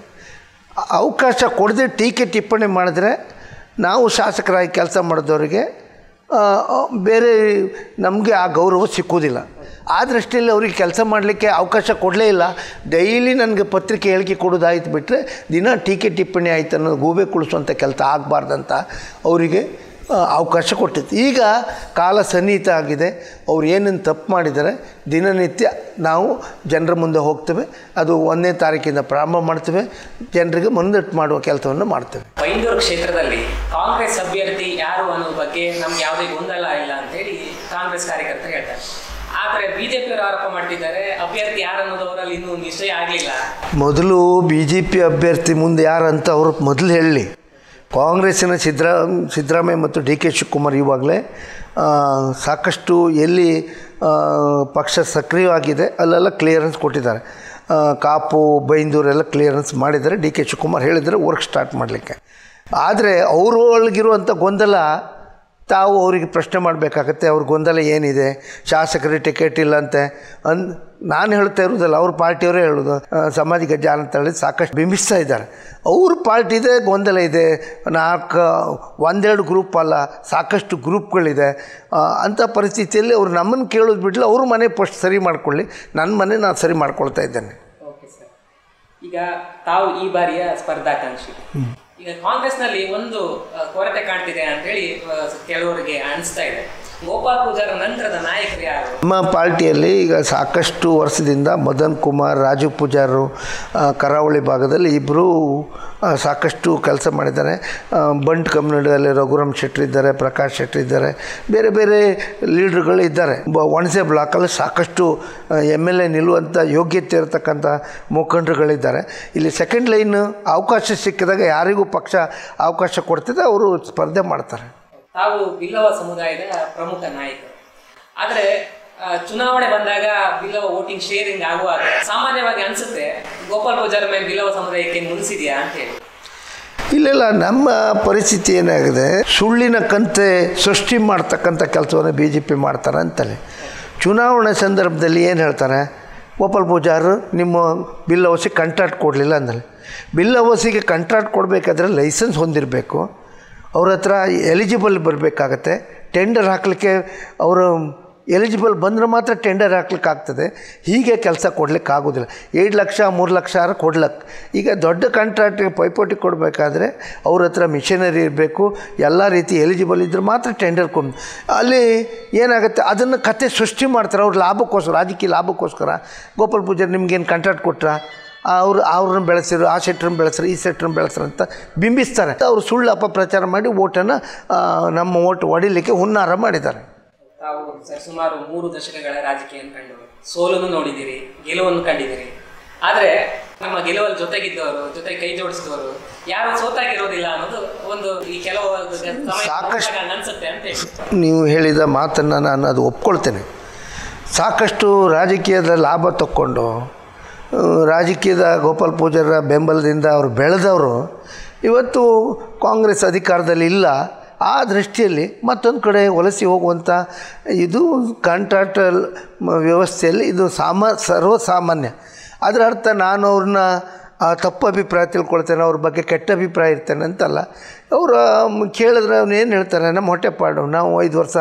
[SPEAKER 2] ಆ ಅವಕಾಶ ಕೊಡದೆ ಟೀಕೆ ಟಿಪ್ಪಣಿ ಮಾಡಿದ್ರೆ ನಾವು ಶಾಸಕರಾಗಿ ಕೆಲಸ ಮಾಡಿದವರಿಗೆ ಆ, ಬೇರೆ ನಮಗೆ ಆ ಗೌರವ ಸಿಕ್ಕುವುದಿಲ್ಲ ಆ ದೃಷ್ಟಿಯಲ್ಲಿ ಅವರಿಗೆ ಕೆಲಸ ಮಾಡಲಿಕ್ಕೆ ಅವಕಾಶ ಕೊಡಲೇ ಇಲ್ಲ ಡೈಲಿ ನನಗೆ ಪತ್ರಿಕೆ ಹೇಳಿಕೆ ಕೊಡೋದಾಯ್ತು ಬಿಟ್ಟರೆ ದಿನ ಟೀಕೆ ಟಿಪ್ಪಣಿ ಆಯ್ತು ಅನ್ನೋದು ಗೂಬೆ ಕುಳಿಸುವಂಥ ಕೆಲಸ ಆಗಬಾರ್ದಂತ ಅವರಿಗೆ ಆ, ಅವಕಾಶ ಕೊಟ್ಟಿತ್ತು ಈಗ ಕಾಲ ಸನ್ನಿಹಿತ ಆಗಿದೆ ಅವ್ರು ಏನೇನು ತಪ್ಪು ಮಾಡಿದ್ದಾರೆ ದಿನನಿತ್ಯ ನಾವು ಜನರ ಮುಂದೆ ಹೋಗ್ತೇವೆ ಅದು ಒಂದನೇ ತಾರೀಕಿಂದ ಪ್ರಾರಂಭ ಮಾಡ್ತೇವೆ ಜನರಿಗೆ ಮುಂದಟ್ಟು ಮಾಡುವ ಕೆಲಸವನ್ನು ಮಾಡ್ತೇವೆ
[SPEAKER 1] ಬೈಂದೂರು ಕ್ಷೇತ್ರದಲ್ಲಿ ಕಾಂಗ್ರೆಸ್ ಅಭ್ಯರ್ಥಿ ಯಾರು ಅನ್ನೋ ಬಗ್ಗೆ ನಮ್ಗೆ ಯಾವುದೇ ಗೊಂದಲ ಇಲ್ಲ ಅಂತ ಹೇಳಿ ಕಾಂಗ್ರೆಸ್ ಕಾರ್ಯಕರ್ತರು ಹೇಳ್ತಾರೆ ಆದ್ರೆ ಬಿಜೆಪಿಯವರು ಆರೋಪ ಮಾಡ್ತಿದ್ದಾರೆ ಅಭ್ಯರ್ಥಿ ಯಾರು ಅನ್ನೋದು ಅವರಲ್ಲಿ ಇನ್ನೂ ನಿಶ್ಚಯ ಆಗಲಿಲ್ಲ
[SPEAKER 2] ಮೊದಲು ಬಿ ಜೆ ಪಿ ಅಭ್ಯರ್ಥಿ ಮುಂದೆ ಯಾರಂತ ಅವರು ಮೊದಲು ಹೇಳಲಿ ಕಾಂಗ್ರೆಸ್ಸಿನ ಸಿದ್ದರಾ ಸಿದ್ದರಾಮಯ್ಯ ಮತ್ತು ಡಿ ಕೆ ಶಿವಕುಮಾರ್ ಇವಾಗಲೇ ಆ, ಸಾಕಷ್ಟು ಎಲ್ಲಿ ಆ, ಪಕ್ಷ ಸಕ್ರಿಯವಾಗಿದೆ ಅಲ್ಲೆಲ್ಲ ಕ್ಲಿಯರೆನ್ಸ್ ಕೊಟ್ಟಿದ್ದಾರೆ ಆ, ಕಾಪು ಬೈಂದೂರೆಲ್ಲ ಕ್ಲಿಯರೆನ್ಸ್ ಮಾಡಿದ್ದಾರೆ ಡಿ ಕೆ ಶಿವಕುಮಾರ್ ಹೇಳಿದರೆ ವರ್ಕ್ ಸ್ಟಾರ್ಟ್ ಮಾಡಲಿಕ್ಕೆ ಆದರೆ ಅವರು ಒಳಗಿರುವಂಥ ಗೊಂದಲ ತಾವು ಅವರಿಗೆ ಪ್ರಶ್ನೆ ಮಾಡಬೇಕಾಗತ್ತೆ ಅವ್ರ ಗೊಂದಲ ಏನಿದೆ ಶಾಸಕರಿಗೆ ಟಿಕೆಟ್ ಇಲ್ಲ ಅಂತೆ ಅನ್ ನಾನು ಹೇಳ್ತಾ ಇರೋದಲ್ಲ ಅವ್ರ ಪಾರ್ಟಿಯವರೇ ಹೇಳೋದು ಆ, ಸಾಮಾಜಿಕ ಜಾಲತಾಣದಲ್ಲಿ ಸಾಕಷ್ಟು ಬಿಂಬಿಸ್ತಾ ಇದ್ದಾರೆ ಅವ್ರ ಪಾರ್ಟಿದೆ ಗೊಂದಲ ಇದೆ ನಾಲ್ಕು ಒಂದೆರಡು ಗ್ರೂಪ್ ಅಲ್ಲ ಸಾಕಷ್ಟು ಗ್ರೂಪ್ಗಳಿದೆ ಆ, ಅಂಥ ಪರಿಸ್ಥಿತಿಯಲ್ಲಿ ಅವ್ರು ನಮ್ಮನ್ನು ಕೇಳೋದು ಬಿಡಲಿ ಅವ್ರ ಮನೆ ಫಸ್ಟ್ ಸರಿ ಮಾಡ್ಕೊಳ್ಳಿ ನನ್ನ ಮನೆ ನಾನು ಸರಿ ಮಾಡ್ಕೊಳ್ತಾ ಇದ್ದೇನೆ
[SPEAKER 1] ಓಕೆ ಸರ್ ಈಗ ತಾವು ಈ ಬಾರಿಯ ಸ್ಪರ್ಧಾಕಾಂಕ್ಷಿ ಈಗ ಕಾಂಗ್ರೆಸ್ನಲ್ಲಿ ಒಂದು ಆ, ಕೊರತೆ ಕಾಣ್ತಿದೆ ಅಂತ ಹೇಳಿ ಆ, ಕೆಲವರಿಗೆ ಅನಿಸ್ತಾ ಇದೆ ಗೋಪಾಲ್ ಪೂಜಾರ ನಂತರದ ನಾಯಕರು ಯಾರು
[SPEAKER 2] ನಮ್ಮ ಪಾರ್ಟಿಯಲ್ಲಿ ಈಗ ಸಾಕಷ್ಟು ವರ್ಷದಿಂದ ಮದನ್ ಕುಮಾರ್ ರಾಜು ಪೂಜಾರು ಆ, ಕರಾವಳಿ ಭಾಗದಲ್ಲಿ ಇಬ್ಬರು ಸಾಕಷ್ಟು ಕೆಲಸ ಮಾಡಿದ್ದಾರೆ ಆ, ಬಂಟ್ ಕಮ್ಯುನಿಟಿಯಲ್ಲಿ ರಘುರಾಮ್ ಶೆಟ್ಟಿ ಇದ್ದಾರೆ ಪ್ರಕಾಶ್ ಶೆಟ್ಟಿ ಇದ್ದಾರೆ ಬೇರೆ ಬೇರೆ ಲೀಡ್ರುಗಳು ಇದ್ದಾರೆ ಬ- ವಣಸೆ ಬ್ಲಾಕಲ್ಲಿ ಸಾಕಷ್ಟು ಎಮ್ ಎಲ್ ಎ ನಿಲ್ಲುವಂಥ ಯೋಗ್ಯತೆ ಇರತಕ್ಕಂಥ ಮುಖಂಡರುಗಳಿದ್ದಾರೆ ಇಲ್ಲಿ ಸೆಕೆಂಡ್ ಲೈನ್ ಅವಕಾಶ ಸಿಕ್ಕಿದಾಗ ಯಾರಿಗೂ ಪಕ್ಷ ಅವಕಾಶ ಕೊಡ್ತಿದೆ ಅವರು ಸ್ಪರ್ಧೆ ಮಾಡ್ತಾರೆ
[SPEAKER 1] ತಾವು ಬಿಲ್ಲವ ಸಮುದಾಯದ ಪ್ರಮುಖ ನಾಯಕರು ಆದ್ರೆ ಆ, ಚುನಾವಣೆ ಬಂದಾಗ ಬಿಲ್ಲವ ವೋಟಿಂಗ್ ಶೇರಿಂಗ್ ಆಗುವಾಗ ಸಾಮಾನ್ಯವಾಗಿ ಅನ್ಸುತ್ತೆ ಗೋಪಾಲ್ ಪೂಜಾರ ಮೇಲೆ ಬಿಲ್ಲವ ಸಮುದಾಯಕ್ಕೆ ಮುನ್ಸಿದ್ಯಾ ಅಂತ ಹೇಳಿ
[SPEAKER 2] ಇಲ್ಲೆಲ್ಲ ನಮ್ಮ ಪರಿಸ್ಥಿತಿ ಏನಾಗಿದೆ ಸುಳ್ಳಿನ ಕಂತೆ ಸೃಷ್ಟಿ ಮಾಡ್ತಕ್ಕಂಥ ಕೆಲಸವನ್ನು ಬಿ ಜೆ ಪಿ ಮಾಡ್ತಾರೆ ಅಂತಲೇ ಚುನಾವಣೆ ಸಂದರ್ಭದಲ್ಲಿ ಏನು ಹೇಳ್ತಾರೆ ಗೋಪಾಲ್ ಪೂಜಾರು ನಿಮ್ಮ ಬಿಲ್ ಹೌಸಿಗೆ ಕಂಟ್ರಾಕ್ಟ್ ಕೊಡಲಿಲ್ಲ ಅಂದಲ್ಲಿ ಬಿಲ್ ಹೌಸಿಗೆ ಕಂಟ್ರಾಕ್ಟ್ ಕೊಡಬೇಕಾದ್ರೆ ಲೈಸೆನ್ಸ್ ಹೊಂದಿರಬೇಕು ಅವ್ರ ಹತ್ರ ಎಲಿಜಿಬಲ್ ಬರಬೇಕಾಗತ್ತೆ ಟೆಂಡರ್ ಹಾಕಲಿಕ್ಕೆ ಅವರು ಎಲಿಜಿಬಲ್ ಬಂದರೆ ಮಾತ್ರ ಟೆಂಡರ್ ಹಾಕ್ಲಿಕ್ಕೆ ಆಗ್ತದೆ ಹೀಗೆ ಕೆಲಸ ಕೊಡ್ಲಿಕ್ಕೆ ಆಗೋದಿಲ್ಲ ಏಳು ಲಕ್ಷ ಮೂರು ಲಕ್ಷ ಆರು ಕೊಡ್ಲಕ್ಕೆ ಈಗ ದೊಡ್ಡ ಕಾಂಟ್ರಾಕ್ಟಿಗೆ ಪೈಪೋಟಿ ಕೊಡಬೇಕಾದ್ರೆ ಅವ್ರ ಹತ್ರ ಮಿಷನರಿ ಇರಬೇಕು ಎಲ್ಲ ರೀತಿ ಎಲಿಜಿಬಲ್ ಇದ್ದರೆ ಮಾತ್ರ ಟೆಂಡರ್ ಕೊಂಡು ಅಲ್ಲಿ ಏನಾಗುತ್ತೆ ಅದನ್ನು ಕತೆ ಸೃಷ್ಟಿ ಮಾಡ್ತಾರೆ ಅವ್ರ ಲಾಭಕ್ಕೋಸ್ಕರ ರಾಜಕೀಯ ಲಾಭಕ್ಕೋಸ್ಕರ ಗೋಪಾಲ್ ಪೂಜಾರಿ ನಿಮ್ಗೇನು ಕಾಂಟ್ರಾಕ್ಟ್ ಕೊಟ್ರಾ ಅವ್ರು ಅವ್ರನ್ನ ಬೆಳೆಸಿರು ಆ ಸೆಟ್ರನ್ನ ಬೆಳೆಸ್ರು ಈ ಸೆಟ್ರನ್ನ ಬೆಳೆಸ್ರು ಅಂತ ಬಿಂಬಿಸ್ತಾರೆ ಅವರು ಸುಳ್ಳು ಅಪಪ್ರಚಾರ ಮಾಡಿ ಓಟನ್ನು ನಮ್ಮ ಓಟ್ ಹೊಡಿಲಿಕ್ಕೆ ಹುನ್ನಾರ ಮಾಡಿದ್ದಾರೆ
[SPEAKER 1] ತಾವು ಸರ್ ಸುಮಾರು ಮೂರು ದಶಕಗಳ ರಾಜಕೀಯ ಕಂಡು ಸೋಲನ್ನು ನೋಡಿದಿರಿ ಗೆಲುವನ್ನು ಕಂಡಿದ್ದೀರಿ ಆದ್ರೆ ನಮ್ಮ ಗೆಲುವಲ್ಲಿ ಜೊತೆಗಿದ್ದವರು ಜೊತೆ ಕೈ ಜೋಡಿಸಿದವರು ಯಾರು ಸೋತಾಗಿರೋದಿಲ್ಲ ಅನ್ನೋದು ಒಂದು ಈ ಕೆಲವು ಸಮಯ
[SPEAKER 2] ಸಾಕಷ್ಟು-
[SPEAKER 1] ನೋಡಿದಾಗ ಅನ್ಸುತ್ತೆ ಅಂತ ಹೇಳಿ
[SPEAKER 2] ನೀವು ಹೇಳಿದ ಮಾತನ್ನು ನಾನು ಅದು ಒಪ್ಕೊಳ್ತೇನೆ ಸಾಕಷ್ಟು ರಾಜಕೀಯದ ಲಾಭ ತಕ್ಕೊಂಡು ಆ, ರಾಜಕೀಯದ ಗೋಪಾಲ್ ಪೂಜಾರ ಬೆಂಬಲದಿಂದ ಅವರು ಬೆಳೆದವರು ಇವತ್ತು ಕಾಂಗ್ರೆಸ್ ಅಧಿಕಾರದಲ್ಲಿ ಇಲ್ಲ ಆ ದೃಷ್ಟಿಯಲ್ಲಿ ಮತ್ತೊಂದು ಕಡೆ ವಲಸೆ ಹೋಗುವಂಥ ಇದು ಕಾಂಟ್ರಾಕ್ಟಲ್ ವ್ಯವಸ್ಥೆಯಲ್ಲಿ ಇದು ಸಾಮಾ ಸರ್ವಸಾಮಾನ್ಯ ಅದರ ಅರ್ಥ ನಾನು ಅವ್ರನ್ನ ಆ, ತಪ್ಪು ಅಭಿಪ್ರಾಯ ತಿಳ್ಕೊಳ್ತೇನೆ ಅವ್ರ ಬಗ್ಗೆ ಕೆಟ್ಟ ಅಭಿಪ್ರಾಯ ಇರ್ತೇನೆ ಅಂತಲ್ಲ ಅವರು ಕೇಳಿದ್ರೆ ಅವ್ನು ಏನು ಹೇಳ್ತಾರೆ ನಮ್ಮ ಹೊಟ್ಟೆಪಾಡು ನಾವು ಐದು ವರ್ಷ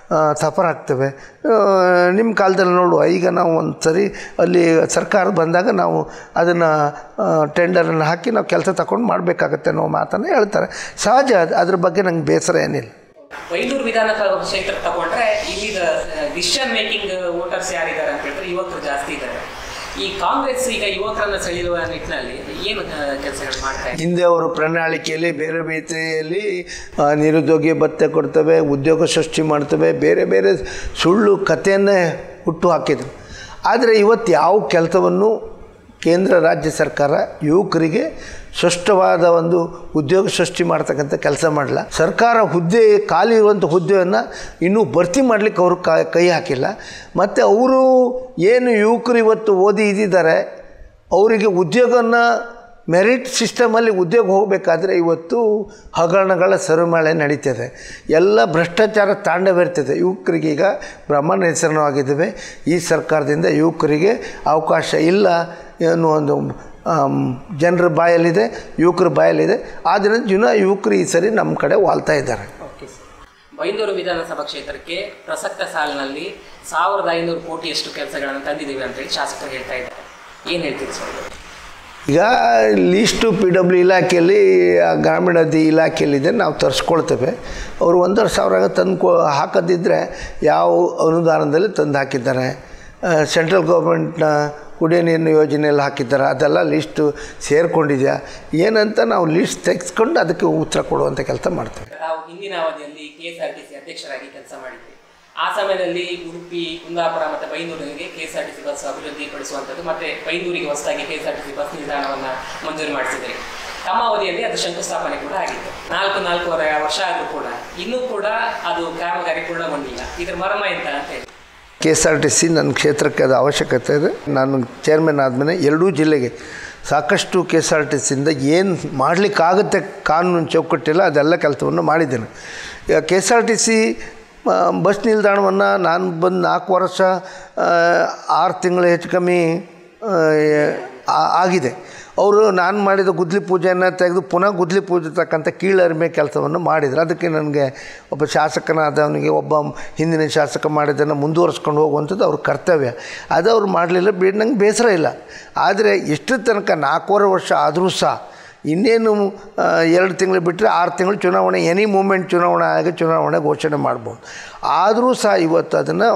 [SPEAKER 2] ಸಫರ್ ಆಗ್ತೇವೆ ಆ, ನಿಮ್ಮ ಕಾಲದಲ್ಲಿ ನೋಡುವ ಈಗ ನಾವು ಒಂದು ಸರಿ ಅಲ್ಲಿ ಸರ್ಕಾರ ಬಂದಾಗ ನಾವು ಅದನ್ನು ಟೆಂಡರನ್ನು ಹಾಕಿ ನಾವು ಕೆಲಸ ತಗೊಂಡು ಮಾಡಬೇಕಾಗತ್ತೆ ಅನ್ನೋ ಮಾತನ್ನು ಹೇಳ್ತಾರೆ ಸಹಜ ಅದು ಅದ್ರ ಬಗ್ಗೆ ನಂಗೆ ಬೇಸರ ಏನಿಲ್ಲ
[SPEAKER 1] ಬೈಂದೂರು ವಿಧಾನಸಭಾ ಕ್ಷೇತ್ರ ತಗೊಂಡ್ರೆ ಇಲ್ಲಿದ ಡಿಸಿಷನ್ ಮೇಕಿಂಗ್ ವೋಟರ್ಸ್ ಯಾರಿದ್ದಾರೆ ಅಂತ ಹೇಳಿದ್ರೆ ಯುವಕರು ಜಾಸ್ತಿ ಇದ್ದಾರೆ ಈ ಕಾಂಗ್ರೆಸ್ ಈಗ ಯುವಕರನ್ನ ಸೆಳೆಯುವ ನಿಟ್ಟಿನಲ್ಲಿ ಏನು ಕೆಲಸಗಳು ಮಾಡ್ತಾ ಇದೆ
[SPEAKER 2] ಹಿಂದೆ ಅವರು ಪ್ರಣಾಳಿಕೆಯಲ್ಲಿ ಬೇರೆ ಬೇರೆಯಲ್ಲಿ ಆ, ನಿರುದ್ಯೋಗಿ ಭತ್ಯೆ ಕೊಡ್ತವೆ ಉದ್ಯೋಗ ಸೃಷ್ಟಿ ಮಾಡ್ತವೆ ಬೇರೆ ಬೇರೆ ಸುಳ್ಳು ಕಥೆಯನ್ನೇ ಹುಟ್ಟು ಹಾಕಿದ್ರು ಆದರೆ ಇವತ್ತು ಯಾವ ಕೆಲಸವನ್ನು ಕೇಂದ್ರ ರಾಜ್ಯ ಸರ್ಕಾರ ಯುವಕರಿಗೆ ಸ್ಪಷ್ಟವಾದ ಒಂದು ಉದ್ಯೋಗ ಸೃಷ್ಟಿ ಮಾಡ್ತಕ್ಕಂಥ ಕೆಲಸ ಮಾಡಲ್ಲ ಸರ್ಕಾರ ಹುದ್ದೆ ಖಾಲಿ ಇರುವಂಥ ಹುದ್ದೆಯನ್ನು ಇನ್ನೂ ಭರ್ತಿ ಮಾಡಲಿಕ್ಕೆ ಅವರು ಕೈ ಹಾಕಿಲ್ಲ ಮತ್ತು ಅವರು ಏನು ಯುವಕರು ಇವತ್ತು ಓದಿ ಇದ್ದಿದ್ದಾರೆ ಅವರಿಗೆ ಉದ್ಯೋಗನ ಮೆರಿಟ್ ಸಿಸ್ಟಮಲ್ಲಿ ಉದ್ಯೋಗ ಹೋಗಬೇಕಾದ್ರೆ ಇವತ್ತು ಹಗರಣಗಳ ಸರುಮಳೆ ನಡೀತದೆ ಎಲ್ಲ ಭ್ರಷ್ಟಾಚಾರ ತಾಂಡವಿರ್ತದೆ ಯುವಕರಿಗೆ ಈಗ ಬ್ರಹ್ಮಾಂಡ ಹೆಸರಣವಾಗಿದ್ದಾವೆ ಈ ಸರ್ಕಾರದಿಂದ ಯುವಕರಿಗೆ ಅವಕಾಶ ಇಲ್ಲ ಅನ್ನೋ ಒಂದು ಆಮ್, ಜನರ ಬಾಯಲ್ಲಿದೆ ಯುವಕರ ಬಾಯಲ್ಲಿದೆ ಆದ್ದರಿಂದ ಜನ ಯುವಕರು ಈ ಸರಿ ನಮ್ಮ ಕಡೆ ವಾಲ್ತಾ ಇದ್ದಾರೆ
[SPEAKER 1] ಓಕೆ ಸರ್ ಬೈಂದೂರು ವಿಧಾನಸಭಾ ಕ್ಷೇತ್ರಕ್ಕೆ ಪ್ರಸಕ್ತ ಸಾಲಿನಲ್ಲಿ ಸಾವಿರದ ಐನೂರು ಕೋಟಿಯಷ್ಟು ಕೆಲಸಗಳನ್ನು ತಂದಿದ್ದೀವಿ ಅಂತೇಳಿ ಶಾಸಕರು ಹೇಳ್ತಾ ಇದ್ದಾರೆ ಏನು ಹೇಳ್ತೀರಿ ಸರ್
[SPEAKER 2] ಈಗ ಲೀಸ್ಟು ಪಿ ಡಬ್ಲ್ಯೂ ಇಲಾಖೆಯಲ್ಲಿ ಆ ಗ್ರಾಮೀಣಾಭಿವೃದ್ಧಿ ಇಲಾಖೆಯಲ್ಲಿದೆ ನಾವು ತರಿಸ್ಕೊಳ್ತೇವೆ ಅವರು ಒಂದೂವರೆ ಸಾವಿರ ತಂದು ಕೊ ಹಾಕದಿದ್ದರೆ ಯಾವ ಅನುದಾನದಲ್ಲಿ ತಂದು ಹಾಕಿದ್ದಾರೆ ಸೆಂಟ್ರಲ್ ಗೌರ್ಮೆಂಟ್ನ ಕುಡಿಯೋ ನೀರಿನ ಯೋಜನೆಯಲ್ಲಿ ಹಾಕಿದ್ದಾರೆ ಅದೆಲ್ಲ ಲೀಸ್ಟು ಸೇರಿಕೊಂಡಿದೆಯಾ ಏನಂತ ನಾವು ಲೀಸ್ಟ್ ತೆಗೆಸ್ಕೊಂಡು ಅದಕ್ಕೆ ಉತ್ತರ ಕೊಡುವಂಥ ಕೆಲಸ ಮಾಡ್ತೇವೆ
[SPEAKER 1] ನಾವು ಹಿಂದಿನ ಅವಧಿಯಲ್ಲಿ K S R T C ಅಧ್ಯಕ್ಷರಾಗಿ ಕೆಲಸ ಮಾಡಿದ್ವಿ ಆ ಸಮಯದಲ್ಲಿ ಉಡುಪಿ ಕುಂದಾಪುರ ಮತ್ತು ಬೈಂದೂರಿಗೆ K S R T C bus ಅಭಿವೃದ್ಧಿಪಡಿಸುವಂಥದ್ದು ಮತ್ತು ಬೈಂದೂರಿಗೆ ಹೊಸದಾಗಿ K S R T C bus ನಿಲ್ದಾಣವನ್ನು ಮಂಜೂರು ಮಾಡಿಸಿದ್ರಿ ತಮ್ಮ ಅವಧಿಯಲ್ಲಿ ಅದು ಶಂಕುಸ್ಥಾಪನೆ ಕೂಡ ಆಗಿತ್ತು ನಾಲ್ಕು ನಾಲ್ಕೂವರೆ ವರ್ಷ ಆದರೂ ಕೂಡ ಇನ್ನೂ ಕೂಡ ಅದು ಕಾಮಗಾರಿ ಪೂರ್ಣಗೊಂಡಿಲ್ಲ ಇದ್ರ ಮರ್ಮ ಎಂತ ಅಂತ ಹೇಳಿ
[SPEAKER 2] K S R T C ನನ್ನ ಕ್ಷೇತ್ರಕ್ಕೆ ಅದು ಅವಶ್ಯಕತೆ ಇದೆ ನಾನು ಚೇರ್ಮನ್ ಆದಮೇಲೆ ಎರಡೂ ಜಿಲ್ಲೆಗೆ ಸಾಕಷ್ಟು ಕೆ ಎಸ್ ಆರ್ ಟಿ ಸಿಯಿಂದ ಏನು ಮಾಡಲಿಕ್ಕಾಗುತ್ತೆ ಕಾನೂನು ಚೌಕಟ್ಟಿಲ್ಲ ಅದೆಲ್ಲ ಕೆಲಸವನ್ನು ಮಾಡಿದ್ದೇನೆ ಈಗ K S R T C bus ನಿಲ್ದಾಣವನ್ನು ನಾನು ಬಂದು ನಾಲ್ಕು ವರ್ಷ ಆ, ಆರು ತಿಂಗಳು ಹೆಚ್ಚು ಕಮ್ಮಿ ಆ, ಆ- ಆಗಿದೆ ಅವರು ನಾನು ಮಾಡಿದ ಗುದ್ಲಿ ಪೂಜೆಯನ್ನು ತೆಗೆದು ಪುನಃ ಗುದ್ಲಿ ಪೂಜೆ ತಕ್ಕಂಥ ಕೀಳರಿಮೆ ಕೆಲಸವನ್ನು ಮಾಡಿದರು ಅದಕ್ಕೆ ನನಗೆ ಒಬ್ಬ ಶಾಸಕನಾದವನಿಗೆ ಒಬ್ಬ ಹಿಂದಿನ ಶಾಸಕ ಮಾಡಿದ್ದನ್ನು ಮುಂದುವರಿಸ್ಕೊಂಡು ಹೋಗುವಂಥದ್ದು ಅವ್ರ ಕರ್ತವ್ಯ ಅದು ಅವ್ರು ಮಾಡಲಿಲ್ಲ ಬೇ ನಂಗೆ ಬೇಸರ ಇಲ್ಲ ಆದರೆ ಎಷ್ಟು ತನಕ ನಾಲ್ಕೂವರೆ ವರ್ಷ ಆದರೂ ಸಹ ಇನ್ನೇನು ಆ, ಎರಡು ತಿಂಗಳು ಬಿಟ್ಟರೆ ಆರು ತಿಂಗಳು ಚುನಾವಣೆ ಎನಿ ಮೂಮೆಂಟ್ ಚುನಾವಣೆ ಆಗಿ ಚುನಾವಣೆ ಘೋಷಣೆ ಮಾಡ್ಬೋದು ಆದರೂ ಸಹ ಇವತ್ತು ಅದನ್ನು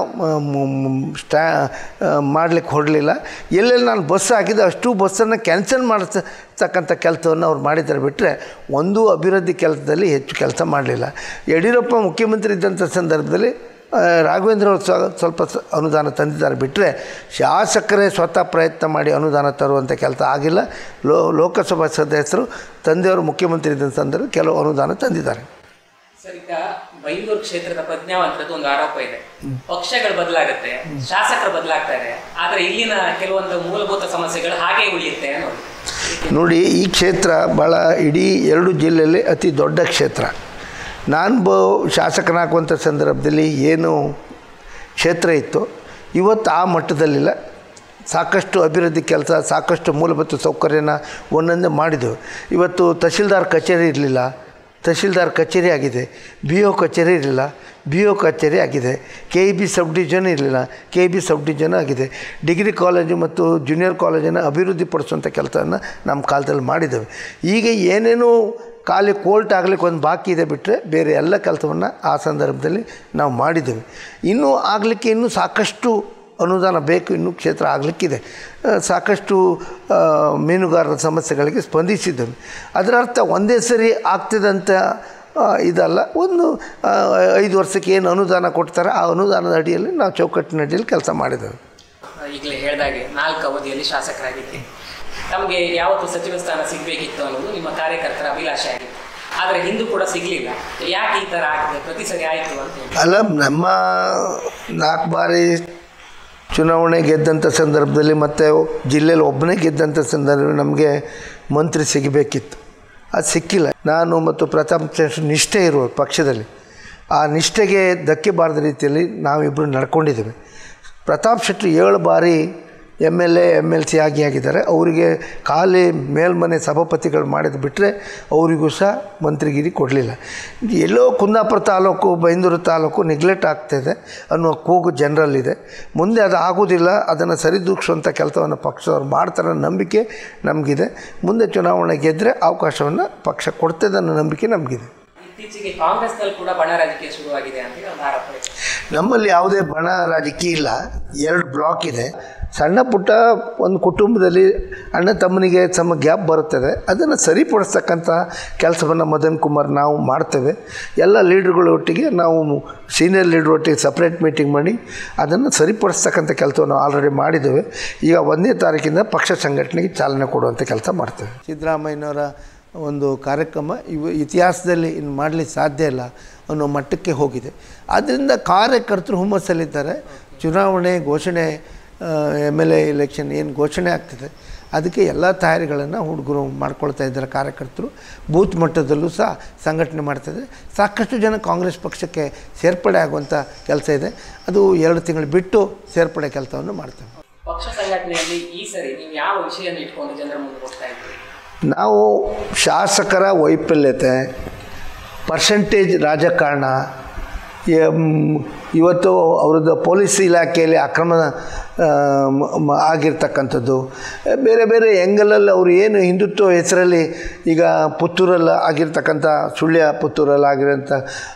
[SPEAKER 2] ಸ್ಟ್ಯಾ ಮಾಡಲಿಕ್ಕೆ ಹೊರಡಲಿಲ್ಲ ಎಲ್ಲೆಲ್ಲಿ ನಾನು ಬಸ್ ಹಾಕಿದ್ದೆ ಅಷ್ಟು ಬಸ್ಸನ್ನು ಕ್ಯಾನ್ಸಲ್ ಮಾಡಿಸ್ತಕ್ಕಂಥ ಕೆಲಸವನ್ನು ಅವ್ರು ಮಾಡಿದ್ದಾರೆ ಬಿಟ್ಟರೆ ಒಂದೂ ಅಭಿವೃದ್ಧಿ ಕೆಲಸದಲ್ಲಿ ಹೆಚ್ಚು ಕೆಲಸ ಮಾಡಲಿಲ್ಲ ಯಡಿಯೂರಪ್ಪ ಮುಖ್ಯಮಂತ್ರಿ ಇದ್ದಂಥ ಸಂದರ್ಭದಲ್ಲಿ ಆ, ರಾಘವೇಂದ್ರ ಅವರು ಸ್ವ- ಸ್ವಲ್ಪ ಸ- ಅನುದಾನ ತಂದಿದ್ದಾರೆ ಬಿಟ್ಟರೆ ಶಾಸಕರೇ ಸ್ವತಃ ಪ್ರಯತ್ನ ಮಾಡಿ ಅನುದಾನ ತರುವಂಥ ಕೆಲಸ ಆಗಿಲ್ಲ ಲೋ ಲೋಕಸಭಾ ಸದಸ್ಯರು ತಂದೆಯವರು ಮುಖ್ಯಮಂತ್ರಿ ಇದ್ದಂಥ ಸಂದರ್ಭ ಕೆಲವು ಅನುದಾನ ತಂದಿದ್ದಾರೆ
[SPEAKER 1] ಸರ್ ಈಗ ಬೈಂದೂರು ಕ್ಷೇತ್ರದ ಪ್ರಜ್ಞಾವಂತರದ್ದು ಒಂದು ಆರೋಪ ಇದೆ ಪಕ್ಷಗಳು ಬದಲಾಗುತ್ತೆ ಶಾಸಕರು ಬದಲಾಗ್ತಾರೆ ಆದ್ರೆ ಇಲ್ಲಿನ ಕೆಲವೊಂದು ಮೂಲಭೂತ ಸಮಸ್ಯೆಗಳು ಹಾಗೆ ಉಳಿಯುತ್ತೆ ಅನ್ನೋದು
[SPEAKER 2] ನೋಡಿ ಈ ಕ್ಷೇತ್ರ ಭಾಳ ಇಡೀ ಎರಡು ಜಿಲ್ಲೆಯಲ್ಲಿ ಅತಿ ದೊಡ್ಡ ಕ್ಷೇತ್ರ ನಾನು ಬ ಶಾಸಕನಾಗುವಂಥ ಸಂದರ್ಭದಲ್ಲಿ ಏನು ಕ್ಷೇತ್ರ ಇತ್ತು ಇವತ್ತು ಆ ಮಟ್ಟದಲ್ಲಿಲ್ಲ ಸಾಕಷ್ಟು ಅಭಿವೃದ್ಧಿ ಕೆಲಸ ಸಾಕಷ್ಟು ಮೂಲಭೂತ ಸೌಕರ್ಯನ ಒಂದೊಂದೇ ಮಾಡಿದೆವು ಇವತ್ತು ತಹಶೀಲ್ದಾರ್ ಕಚೇರಿ ಇರಲಿಲ್ಲ ತಹಶೀಲ್ದಾರ್ ಕಚೇರಿ ಆಗಿದೆ ಬಿ ಒ ಕಚೇರಿ ಇರಲಿಲ್ಲ ಬಿ ಒ ಕಚೇರಿ ಆಗಿದೆ K E B sub division ಇರಲಿಲ್ಲ K E B sub division ಆಗಿದೆ ಡಿಗ್ರಿ ಕಾಲೇಜು ಮತ್ತು ಜೂನಿಯರ್ ಕಾಲೇಜನ್ನು ಅಭಿವೃದ್ಧಿಪಡಿಸುವಂಥ ಕೆಲಸವನ್ನು ನಮ್ಮ ಕಾಲದಲ್ಲಿ ಮಾಡಿದ್ದೇವೆ ಈಗ ಏನೇನು ಖಾಲಿ ಕೋರ್ಟ್ ಆಗಲಿಕ್ಕೆ ಒಂದು ಬಾಕಿ ಇದೆ ಬಿಟ್ಟರೆ ಬೇರೆ ಎಲ್ಲ ಕೆಲಸವನ್ನು ಆ ಸಂದರ್ಭದಲ್ಲಿ ನಾವು ಮಾಡಿದ್ದೇವೆ ಇನ್ನೂ ಆಗಲಿಕ್ಕೆ ಇನ್ನೂ ಸಾಕಷ್ಟು ಅನುದಾನ ಬೇಕು ಇನ್ನೂ ಕ್ಷೇತ್ರ ಆಗಲಿಕ್ಕಿದೆ ಆ, ಸಾಕಷ್ಟು ಆ, ಮೀನುಗಾರರ ಸಮಸ್ಯೆಗಳಿಗೆ ಸ್ಪಂದಿಸಿದ್ದೇವೆ ಅದರ ಅರ್ಥ ಒಂದೇ ಸರಿ ಆಗ್ತಿದಂಥ ಆ, ಇದಲ್ಲ ಒಂದು ಆ, ಐದು ವರ್ಷಕ್ಕೆ ಏನು ಅನುದಾನ ಕೊಡ್ತಾರೆ ಆ ಅನುದಾನದ ಅಡಿಯಲ್ಲಿ ನಾವು ಚೌಕಟ್ಟಿನ ಅಡಿಯಲ್ಲಿ ಕೆಲಸ ಮಾಡಿದ್ದೇವೆ
[SPEAKER 1] ಈಗಲೇ ಹೇಳ್ದಾಗೆ ನಾಲ್ಕು ಅವಧಿಯಲ್ಲಿ ಶಾಸಕರಾಗಿದ್ದೆ ತಮಗೆ ಯಾವತ್ತು ಸಚಿವ ಸ್ಥಾನ ಸಿಗಬೇಕಿತ್ತು ಅನ್ನೋದು ನಿಮ್ಮ ಕಾರ್ಯಕರ್ತರ ಅಭಿಲಾಷೆ ಆಗಿತ್ತು ಆದರೆ ಹಿಂದೂ ಕೂಡ ಸಿಗಲಿಲ್ಲ ಯಾಕೆ ಈ ಥರ ಆಗಿದೆ ಪ್ರತಿ ಸರಿ ಆಯಿತು ಅಂತ ಹೇಳಿ
[SPEAKER 2] ಅಲ್ಲ ನಮ್ಮ ನಾಲ್ಕು ಬಾರಿ ಚುನಾವಣೆ ಗೆದ್ದಂಥ ಸಂದರ್ಭದಲ್ಲಿ ಮತ್ತು ಜಿಲ್ಲೆಯಲ್ಲಿ ಒಬ್ಬನೇ ಗೆದ್ದಂಥ ಸಂದರ್ಭದಲ್ಲಿ ನಮಗೆ ಮಂತ್ರಿ ಸಿಗಬೇಕಿತ್ತು ಅದು ಸಿಕ್ಕಿಲ್ಲ ನಾನು ಮತ್ತು ಪ್ರತಾಪ್ ಚಂದ್ರ ನಿಷ್ಠೆ ಇರುವ ಪಕ್ಷದಲ್ಲಿ ಆ ನಿಷ್ಠೆಗೆ ಧಕ್ಕೆ ಬಾರದ ರೀತಿಯಲ್ಲಿ ನಾವಿಬ್ಬರು ನಡ್ಕೊಂಡಿದ್ದೇವೆ ಪ್ರತಾಪ್ ಶೆಟ್ಟಿ ಏಳು ಬಾರಿ M L A M L C ಆಗಿ ಆಗಿದ್ದಾರೆ ಅವರಿಗೆ ಖಾಲಿ ಮೇಲ್ಮನೆ ಸಭಾಪತಿಗಳು ಮಾಡಿದ್ದು ಬಿಟ್ಟರೆ ಅವರಿಗೂ ಸಹ ಮಂತ್ರಿಗಿರಿ ಕೊಡಲಿಲ್ಲ ಎಲ್ಲೋ ಕುಂದಾಪುರ ತಾಲೂಕು ಬೈಂದೂರು ತಾಲೂಕು ನೆಗ್ಲೆಕ್ಟ್ ಆಗ್ತಾಯಿದೆ ಅನ್ನೋ ಕೂಗು ಜನರಲ್ಲಿದೆ ಮುಂದೆ ಅದು ಆಗೋದಿಲ್ಲ ಅದನ್ನು ಸರಿದೂಗಿಸುವಂಥ ಕೆಲಸವನ್ನು ಪಕ್ಷದವ್ರು ಮಾಡ್ತಾರೆ ಅನ್ನೋ ನಂಬಿಕೆ ನಮಗಿದೆ ಮುಂದೆ ಚುನಾವಣೆ ಗೆದ್ದರೆ ಅವಕಾಶವನ್ನು ಪಕ್ಷ ಕೊಡ್ತದೆ ಅನ್ನೋ ನಂಬಿಕೆ ನಮಗಿದೆ
[SPEAKER 1] ಇತ್ತೀಚೆಗೆ ಕಾಂಗ್ರೆಸ್ನಲ್ಲಿ ಕೂಡ ಬಣ ರಾಜಕೀಯ ಶುರುವಾಗಿದೆ ಅಂತ ಒಂದು ಆರೋಪ ಇದೆ
[SPEAKER 2] ನಮ್ಮಲ್ಲಿ ಯಾವುದೇ ಬಣ ರಾಜಕೀಯ ಇಲ್ಲ ಎರಡು ಬ್ಲಾಕ್ ಇದೆ ಸಣ್ಣ ಪುಟ್ಟ ಒಂದು ಕುಟುಂಬದಲ್ಲಿ ಅಣ್ಣ ತಮ್ಮನಿಗೆ ಸಮ ಗ್ಯಾಪ್ ಬರುತ್ತದೆ ಅದನ್ನು ಸರಿಪಡಿಸ್ತಕ್ಕಂಥ ಕೆಲಸವನ್ನು ಮದನ್ ಕುಮಾರ್ ನಾವು ಮಾಡ್ತೇವೆ ಎಲ್ಲ ಲೀಡ್ರುಗಳ ಒಟ್ಟಿಗೆ ನಾವು ಸೀನಿಯರ್ ಲೀಡ್ರ್ ಒಟ್ಟಿಗೆ ಸಪ್ರೇಟ್ ಮೀಟಿಂಗ್ ಮಾಡಿ ಅದನ್ನು ಸರಿಪಡಿಸ್ತಕ್ಕಂಥ ಕೆಲಸವನ್ನು ಆಲ್ರೆಡಿ ಮಾಡಿದ್ದೇವೆ ಈಗ ಒಂದನೇ ತಾರೀಕಿಂದ ಪಕ್ಷ ಸಂಘಟನೆಗೆ ಚಾಲನೆ ಕೊಡುವಂಥ ಕೆಲಸ ಮಾಡ್ತೇವೆ ಸಿದ್ದರಾಮಯ್ಯನವರ ಒಂದು ಕಾರ್ಯಕ್ರಮ ಇವು ಇತಿಹಾಸದಲ್ಲಿ ಇನ್ನು ಮಾಡಲಿಕ್ಕೆ ಸಾಧ್ಯ ಇಲ್ಲ ಅನ್ನೋ ಮಟ್ಟಕ್ಕೆ ಹೋಗಿದೆ ಆದ್ದರಿಂದ ಕಾರ್ಯಕರ್ತರು ಹುಮ್ಮಸ್ಸಲ್ಲಿದ್ದಾರೆ ಚುನಾವಣೆ ಘೋಷಣೆ ಎಮ್ ಎಲ್ ಎ ಎಲೆಕ್ಷನ್ ಏನು ಘೋಷಣೆ ಆಗ್ತದೆ ಅದಕ್ಕೆ ಎಲ್ಲ ತಯಾರಿಗಳನ್ನು ಹುಡುಗರು ಮಾಡ್ಕೊಳ್ತಾ ಇದ್ದಾರೆ ಕಾರ್ಯಕರ್ತರು ಬೂತ್ ಮಟ್ಟದಲ್ಲೂ ಸಹ ಸಂಘಟನೆ ಮಾಡ್ತಾಯಿದೆ ಸಾಕಷ್ಟು ಜನ ಕಾಂಗ್ರೆಸ್ ಪಕ್ಷಕ್ಕೆ ಸೇರ್ಪಡೆ ಆಗುವಂಥ ಕೆಲಸ ಇದೆ ಅದು ಎರಡು ತಿಂಗಳು ಬಿಟ್ಟು ಸೇರ್ಪಡೆ ಕೆಲಸವನ್ನು ಮಾಡ್ತೇವೆ
[SPEAKER 1] ಪಕ್ಷ ಸಂಘಟನೆಯಲ್ಲಿ ಈ ಸರಿ ನೀವು ಯಾವ ವಿಷಯನ ಇಟ್ಕೊಂಡು ಜನರ ಮುಂದೆ ಹೋಗ್ತಾ ಇದ್ದೀರಿ
[SPEAKER 2] ನಾವು ಶಾಸಕರ ವೈಫಲ್ಯತೆ ಪರ್ಸೆಂಟೇಜ್ ರಾಜಕಾರಣ ಎಮ್, ಇವತ್ತು ಅವ್ರದ್ದು ಪೊಲೀಸ್ ಇಲಾಖೆಯಲ್ಲಿ ಅಕ್ರಮ ಆ, ಮ- ಮ- ಆಗಿರ್ತಕ್ಕಂಥದ್ದು ಬೇರೆ ಬೇರೆ ಎಂಗಲಲ್ಲಿ ಅವರು ಏನು ಹಿಂದುತ್ವ ಹೆಸರಲ್ಲಿ ಈಗ ಪುತ್ತೂರಲ್ಲಿ ಆಗಿರ್ತಕ್ಕಂಥ ಸುಳ್ಯ ಪುತ್ತೂರಲ್ಲಿ ಆಗಿರೋಂಥ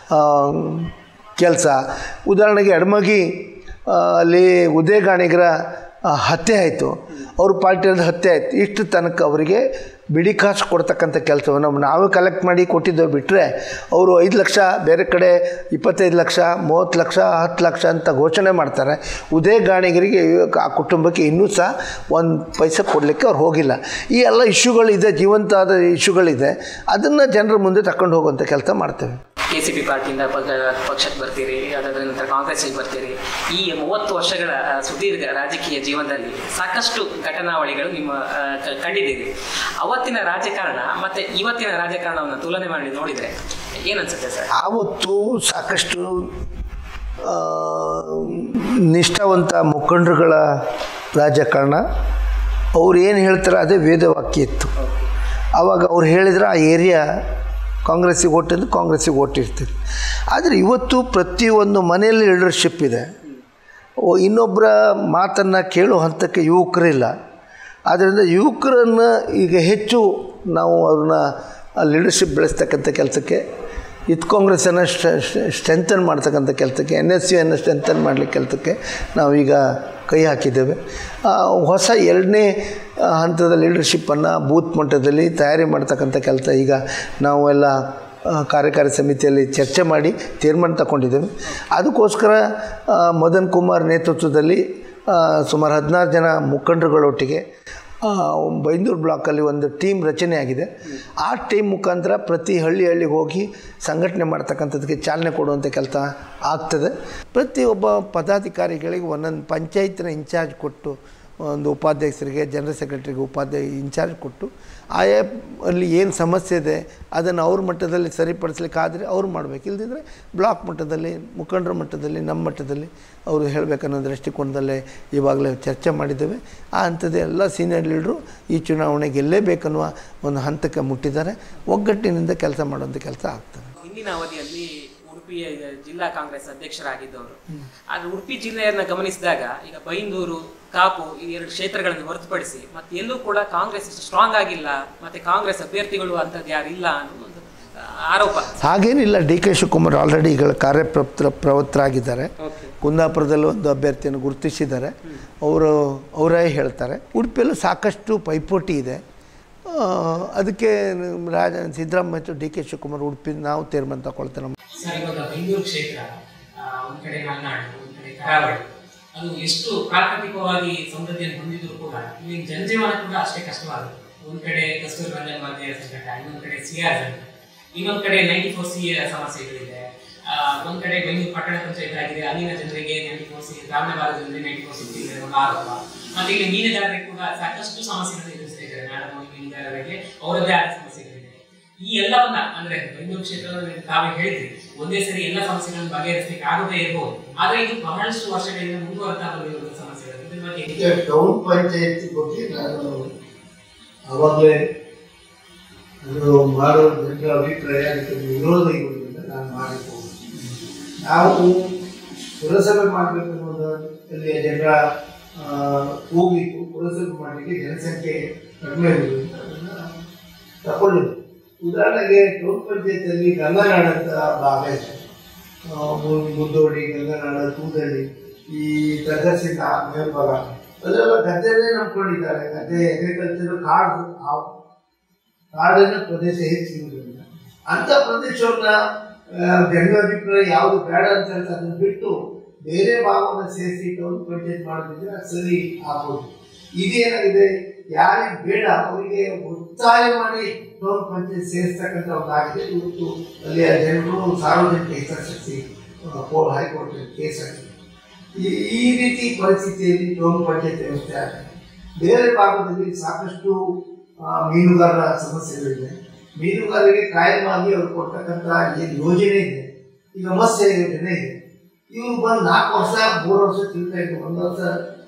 [SPEAKER 2] ಕೆಲಸ ಉದಾಹರಣೆಗೆ ಎಡಮಗಿ ಆ, ಅಲ್ಲಿ ಉದಯಗಾಣಿಗರ ಆ, ಹತ್ಯೆ ಆಯಿತು ಅವ್ರ ಪಾರ್ಟಿಯಲ್ಲಿ ಹತ್ಯೆ ಆಯಿತು ಇಷ್ಟು ತನಕ ಅವರಿಗೆ ಬಿಡಿ ಕಾಸು ಕೊಡ್ತಕ್ಕಂಥ ಕೆಲಸವನ್ನು ನಾವೇ ಕಲೆಕ್ಟ್ ಮಾಡಿ ಕೊಟ್ಟಿದ್ದೇವೆ ಬಿಟ್ಟರೆ ಅವರು ಐದು ಲಕ್ಷ ಬೇರೆ ಕಡೆ ಇಪ್ಪತ್ತೈದು ಲಕ್ಷ ಮೂವತ್ತು ಲಕ್ಷ ಹತ್ತು ಲಕ್ಷ ಅಂತ ಘೋಷಣೆ ಮಾಡ್ತಾರೆ ಉದಯ ಗಾಣಿಗರಿಗೆ ಆ ಕುಟುಂಬಕ್ಕೆ ಇನ್ನೂ ಸಹ ಒಂದು ಪೈಸೆ ಕೊಡಲಿಕ್ಕೆ ಅವ್ರು ಹೋಗಿಲ್ಲ ಈ ಎಲ್ಲ ಇಶ್ಯೂಗಳಿದೆ ಜೀವಂತವಾದ ಇಶ್ಯೂಗಳಿದೆ ಅದನ್ನು ಜನರ ಮುಂದೆ ತಗೊಂಡು ಹೋಗುವಂಥ ಕೆಲಸ ಮಾಡ್ತೇವೆ
[SPEAKER 1] ಕೆ ಸಿ ಪಿ ಪಾರ್ಟಿಯಿಂದ ಪಕ್ಷ ಪಕ್ಷಕ್ಕೆ ಬರ್ತೀರಿ ಅದಾದ ನಂತರ ಕಾಂಗ್ರೆಸ್ಸಿಗೆ ಬರ್ತೀರಿ ಈ ಮೂವತ್ತು ವರ್ಷಗಳ ಆ, ಸುದೀರ್ಘ ರಾಜಕೀಯ ಜೀವನದಲ್ಲಿ ಸಾಕಷ್ಟು ಘಟನಾವಳಿಗಳು ನಿಮ್ಮ ಆ, ಕ- ಕಂಡಿದ್ದೀರಿ ಅವತ್ತಿನ ರಾಜಕಾರಣ ಮತ್ತೆ ಇವತ್ತಿನ ರಾಜಕಾರಣವನ್ನು ತುಲನೆ ಮಾಡಿ ನೋಡಿದರೆ ಏನನ್ಸುತ್ತೆ ಸರ್
[SPEAKER 2] ಆವತ್ತು ಸಾಕಷ್ಟು ಆ, ನಿಷ್ಠಾವಂತ ಮುಖಂಡರುಗಳ ರಾಜಕಾರಣ ಅವ್ರು ಏನು ಹೇಳ್ತಾರೆ ಅದೇ ವೇದವಾಕ್ಯ ಇತ್ತು ಆವಾಗ ಅವ್ರು ಹೇಳಿದ್ರೆ ಆ ಏರಿಯಾ ಕಾಂಗ್ರೆಸ್ಸಿಗೆ ಓಟಿದ್ದು ಕಾಂಗ್ರೆಸ್ಸಿಗೆ ಓಟಿರ್ತೀರಿ ಆದರೆ ಇವತ್ತು ಪ್ರತಿಯೊಂದು ಮನೆಯಲ್ಲಿ ಲೀಡರ್ಶಿಪ್ ಇದೆ ಓ ಇನ್ನೊಬ್ಬರ ಮಾತನ್ನು ಕೇಳೋ ಹಂತಕ್ಕೆ ಯುವಕರಿಲ್ಲ ಆದ್ದರಿಂದ ಯುವಕರನ್ನು ಈಗ ಹೆಚ್ಚು ನಾವು ಅವ್ರನ್ನ ಲೀಡರ್ಶಿಪ್ ಬೆಳೆಸ್ತಕ್ಕಂಥ ಕೆಲಸಕ್ಕೆ ಇದು ಕಾಂಗ್ರೆಸ್ಸನ್ನು ಸ್ಟ್ರೆಂಥನ್ ಮಾಡ್ತಕ್ಕಂಥ ಕೆಲಸಕ್ಕೆ ಎನ್ ಎಸ್ ಸಿಯನ್ನು ಸ್ಟ್ರೆಂಥನ್ ಮಾಡಲಿಕ್ಕೆ ಕೆಲಸಕ್ಕೆ ನಾವೀಗ ಕೈ ಹಾಕಿದ್ದೇವೆ ಆ, ಹೊಸ ಎರಡನೇ ಆ, ಹಂತದ ಲೀಡರ್ಶಿಪ್ಪನ್ನು ಬೂತ್ ಮಟ್ಟದಲ್ಲಿ ತಯಾರಿ ಮಾಡ್ತಕ್ಕಂಥ ಕೆಲಸ ಈಗ ನಾವೆಲ್ಲ ಆ, ಕಾರ್ಯಕಾರಿ ಸಮಿತಿಯಲ್ಲಿ ಚರ್ಚೆ ಮಾಡಿ ತೀರ್ಮಾನ ತಗೊಂಡಿದ್ದೇವೆ ಅದಕ್ಕೋಸ್ಕರ ಆ, ಮದನ್ ಕುಮಾರ್ ನೇತೃತ್ವದಲ್ಲಿ ಆ, ಸುಮಾರು ಹದಿನಾರು ಜನ ಮುಖಂಡರುಗಳೊಟ್ಟಿಗೆ ಆ, ಬೈಂದೂರು ಬ್ಲಾಕಲ್ಲಿ ಒಂದು ಟೀಮ್ ರಚನೆ ಆಗಿದೆ ಆ ಟೀಮ್ ಮುಖಾಂತರ ಪ್ರತಿ ಹಳ್ಳಿ ಹಳ್ಳಿಗೆ ಹೋಗಿ ಸಂಘಟನೆ ಮಾಡ್ತಕ್ಕಂಥದ್ದಕ್ಕೆ ಚಾಲನೆ ಕೊಡುವಂಥ ಕೆಲಸ ಆಗ್ತದೆ ಪ್ರತಿಯೊಬ್ಬ ಪದಾಧಿಕಾರಿಗಳಿಗೆ ಒಂದೊಂದು ಪಂಚಾಯತ್ನ ಇನ್ಚಾರ್ಜ್ ಕೊಟ್ಟು ಒಂದು ಉಪಾಧ್ಯಕ್ಷರಿಗೆ ಜನರಲ್ ಸೆಕ್ರೆಟರಿಗೆ ಉಪಾಧ್ಯಾಯ ಇನ್ಚಾರ್ಜ್ ಕೊಟ್ಟು ಆಯಾ ಅಲ್ಲಿ ಏನು ಸಮಸ್ಯೆ ಇದೆ ಅದನ್ನು ಅವ್ರ ಮಟ್ಟದಲ್ಲಿ ಸರಿಪಡಿಸ್ಲಿಕ್ಕಾದರೆ ಅವ್ರು ಮಾಡಬೇಕು ಇಲ್ದಿದ್ರೆ ಬ್ಲಾಕ್ ಮಟ್ಟದಲ್ಲಿ ಮುಖಂಡರ ಮಟ್ಟದಲ್ಲಿ ನಮ್ಮ ಮಟ್ಟದಲ್ಲಿ ಅವರು ಹೇಳಬೇಕನ್ನೋ ದೃಷ್ಟಿಕೋನದಲ್ಲೇ ಇವಾಗಲೇ ಚರ್ಚೆ ಮಾಡಿದ್ದೇವೆ ಆ ಹಂತದ ಎಲ್ಲ ಸೀನಿಯರ್ ಲೀಡ್ರು ಈ ಚುನಾವಣೆ ಗೆಲ್ಲೇಬೇಕನ್ನುವ ಒಂದು ಹಂತಕ್ಕೆ ಮುಟ್ಟಿದ್ದಾರೆ ಒಗ್ಗಟ್ಟಿನಿಂದ ಕೆಲಸ ಮಾಡುವಂಥ ಕೆಲಸ ಆಗ್ತದೆ
[SPEAKER 1] ಹಿಂದಿನ ಅವಧಿಯಲ್ಲಿ ಉಡುಪಿಯ ಜಿಲ್ಲಾ ಕಾಂಗ್ರೆಸ್ ಅಧ್ಯಕ್ಷರಾಗಿದ್ದವರು ಆದ್ರೆ ಉಡುಪಿ ಜಿಲ್ಲೆಯನ್ನ ಗಮನಿಸಿದಾಗ ಈಗ ಬೈಂದೂರು ಕಾಪು ಈ ಎರಡು ಕ್ಷೇತ್ರಗಳನ್ನು ಹೊರತುಪಡಿಸಿ ಮತ್ತೆ ಎಲ್ಲೂ ಕೂಡ ಕಾಂಗ್ರೆಸ್ ಇಷ್ಟು ಸ್ಟ್ರಾಂಗ್ ಆಗಿಲ್ಲ ಮತ್ತೆ ಕಾಂಗ್ರೆಸ್ ಅಭ್ಯರ್ಥಿಗಳು ಅಂತದ್ದು ಯಾರು ಇಲ್ಲ ಅನ್ನೋ ಒಂದು ಆ, ಆರೋಪ
[SPEAKER 2] ಹಾಗೇನಿಲ್ಲ ಡಿ ಕೆ ಶಿವಕುಮಾರ್ ಆಲ್ರೆಡಿ ಈಗ ಕಾರ್ಯಪ್ರವೃತ್ತ ಪ್ರವೃತ್ತರಾಗಿದ್ದಾರೆ
[SPEAKER 1] ಓಕೆ
[SPEAKER 2] ಕುಂದಾಪುರದಲ್ಲಿ ಒಂದು ಅಭ್ಯರ್ಥಿಯನ್ನು ಗುರುತಿಸಿದ್ದಾರೆ ಅವರು ಅವರೇ ಹೇಳ್ತಾರೆ ಉಡುಪಿಯಲ್ಲೂ ಸಾಕಷ್ಟು ಪೈಪೋಟಿ ಇದೆ ಆ, ಅದಕ್ಕೆ ರಾಜ ಸಿದ್ದರಾಮಯ್ಯ ಮತ್ತು ಡಿ ಕೆ ಶಿವಕುಮಾರ್ ಉಡುಪಿ ನಾವು ತೀರ್ಮಾನ ತಗೊಳ್ತೇವೆ
[SPEAKER 3] ಸರ್ ಇವಾಗ ಬೆಂಗಳೂರು ಕ್ಷೇತ್ರ ಆ, ಒಂದ್ ಕಡೆ ಮಲೆನಾಡು ಒಂದ್ ಕಡೆ ಕರಾವಳಿ ಅದು ಎಷ್ಟು ಪ್ರಾಕೃತಿಕವಾಗಿ ಸಮೃದ್ಧಿಯನ್ನು ಹೊಂದಿದ್ರು ಕೂಡ ಇಲ್ಲಿನ ಜನಜೀವನ ಕೂಡ ಅಷ್ಟೇ ಕಷ್ಟವಾಗುತ್ತೆ ಒಂದ್ ಕಡೆ ಕಸ್ತೂರಿ ರಂಗನ್ ವಾದ್ಯ ಸಂಕಟ ಇನ್ನೊಂದ್ ಕಡೆ ಸಿಆರ್ ಇನ್ನೊಂದ್ ಕಡೆ ನೈಂಟಿ ಫೋರ್ ಸಿ ಸಮಸ್ಯೆಗಳಿದೆ ಆ, ಒಂದ್ ಕಡೆ ಬೆಂಗಳೂರು ಪಟ್ಟಣ ಪಂಚಾಯತ್ ಆಗಿದೆ ಅಲ್ಲಿನ ಜನರಿಗೆ ನೆಂಟಿ ತೋರಿಸಿ ಗ್ರಾಮೀಣ ಭಾಗದ ಜನರಿಗೆ ನೆಂಟಿ ತೋರಿಸಿದ್ದೀವಿ ಅನ್ನೋ ಒಂದು ಆರೋಪ ಮತ್ತೆ ಇಲ್ಲಿ ಮೀನುಗಾರರಿಗೆ ಕೂಡ ಸಾಕಷ್ಟು ಸಮಸ್ಯೆಗಳನ್ನು ಎದುರಿಸ್ತಾ ಇದ್ದಾರೆ ನಾಡಮೌಳಿ ಮೀನುಗಾರರಿಗೆ ಅವರದ್ದೇ ಆದ ಸಮಸ್ಯೆಗಳಿದೆ ಈ ಎಲ್ಲವನ್ನ ಅಂದ್ರೆ ಬೆಂಗಳೂರು ಕ್ಷೇತ್ರದಲ್ಲಿ ತಾವೇ ಹೇಳಿದ್ರಿ ಒಂದೇ ಸರಿ ಎಲ್ಲ ಸಮಸ್ಯೆಗಳನ್ನು ಬಗೆಹರಿಸಲಿಕ್ಕೆ ಆಗದೇ ಇರಬಹುದು ಆದ್ರೆ ಇದು ಬಹಳಷ್ಟು ವರ್ಷಗಳಿಂದ ಮುಂದುವರ್ತಾ ಬಂದಿರುವ ಸಮಸ್ಯೆಗಳು ಇದ್ರ ಬಗ್ಗೆ
[SPEAKER 2] ಈಗ ಟೌನ್ ಪಂಚಾಯತ್ ಬಗ್ಗೆ ನಾನು ಆವಾಗಲೇ ಅದು ಮಾಡೋ ಜನರ ಅಭಿಪ್ರಾಯ ಅದಕ್ಕೆ ವಿರೋಧ ಇರುವುದರಿಂದ ನಾನು ಮಾಡಿಕೊಂಡು ನಾವು ಪುರಸಭೆ ಮಾಡಬೇಕು ಅನ್ನೋದು ಅಲ್ಲಿ ಜನರ ಆ, ಕೂಗಿತ್ತು ಪುರಸಭೆ ಮಾಡಲಿಕ್ಕೆ ಜನಸಂಖ್ಯೆ ಕಡಿಮೆ ಇರುವುದರಿಂದ ಅದನ್ನು ತಗೊಂಡಿದ್ದು ಉದಾಹರಣೆಗೆ ಟೌನ್ ಪಂಚಾಯತಿಯಲ್ಲಿ ಗಂಗಾನಾಡ ಅಂತ ಭಾಗ ಇದೆ ಆ, ಮು- ಮುದ್ದೋಡಿ ಗಂಗಾನಾಡ ತೂದಳ್ಳಿ ಈ ತಗಸಿನ ಮೇಲ್ಭಾಗ ಅದೆಲ್ಲ ಗದ್ದೆನೇ ನಂಬ್ಕೊಂಡಿದ್ದಾರೆ ಗದ್ದೆ ಅಗ್ರಿಕಲ್ಚರ್ ಕಾಡು ಆ ಕಾಡಿನ ಪ್ರದೇಶ ಹೆಚ್ಚಿರುವುದರಿಂದ ಅಂತ ಪ್ರದೇಶವನ್ನ ಆ, ಜನರ ಅಭಿಪ್ರಾಯ ಯಾವುದು ಬೇಡ ಅಂತ ಹೇಳ್ತಾರೆ ಅದನ್ನ ಬಿಟ್ಟು ಬೇರೆ ಭಾಗವನ್ನು ಸೇರಿಸಿ ಟೌನ್ ಪಂಚಾಯತ್ ಮಾಡೋದಿದ್ರೆ ಅದು ಸರಿ ಆಗ್ಬೋದು ಇದೇನಾಗಿದೆ ಯಾರಿಗೆ ಬೇಡ ಅವರಿಗೆ ಒತ್ತಾಯ ಮಾಡಿ ಟೌನ್ ಪಂಚಾಯತ್ ಸೇರಿಸ್ತಕ್ಕಂಥ ಒಂದಾಗಿದೆ ಇವತ್ತು ಅಲ್ಲಿಯ ಜನರು ಸಾರ್ವಜನಿಕ ಹಿತಾಸಕ್ತಿ ಕೋರ್ಟ್ ಹೈಕೋರ್ಟ್ ಕೇಸ್ ಹಾಕಿದೆ ಈ ಈ ರೀತಿ ಪರಿಸ್ಥಿತಿಯಲ್ಲಿ ಟೌನ್ ಪಂಚಾಯತ್ ವ್ಯವಸ್ಥೆ ಆಗಿದೆ ಬೇರೆ ಭಾಗದಲ್ಲಿ ಸಾಕಷ್ಟು ಆ, ಮೀನುಗಾರರ ಸಮಸ್ಯೆಗಳಿದೆ ಮೀನುಗಾರರಿಗೆ ಕಾಯಮಾಗಿ ಅವರು ಕೊಡ್ತಕ್ಕಂಥ ಏನು ಯೋಜನೆ ಇದೆ ಈಗ ಮತ್ಸ್ಯ ಯೋಜನೆ ಇದೆ ಇವ್ರು ಬಂದು ನಾಲ್ಕು ವರ್ಷ ಮೂರು ವರ್ಷ ತಿಂತಾ ಇದ್ರು ಒಂದು ವರ್ಷ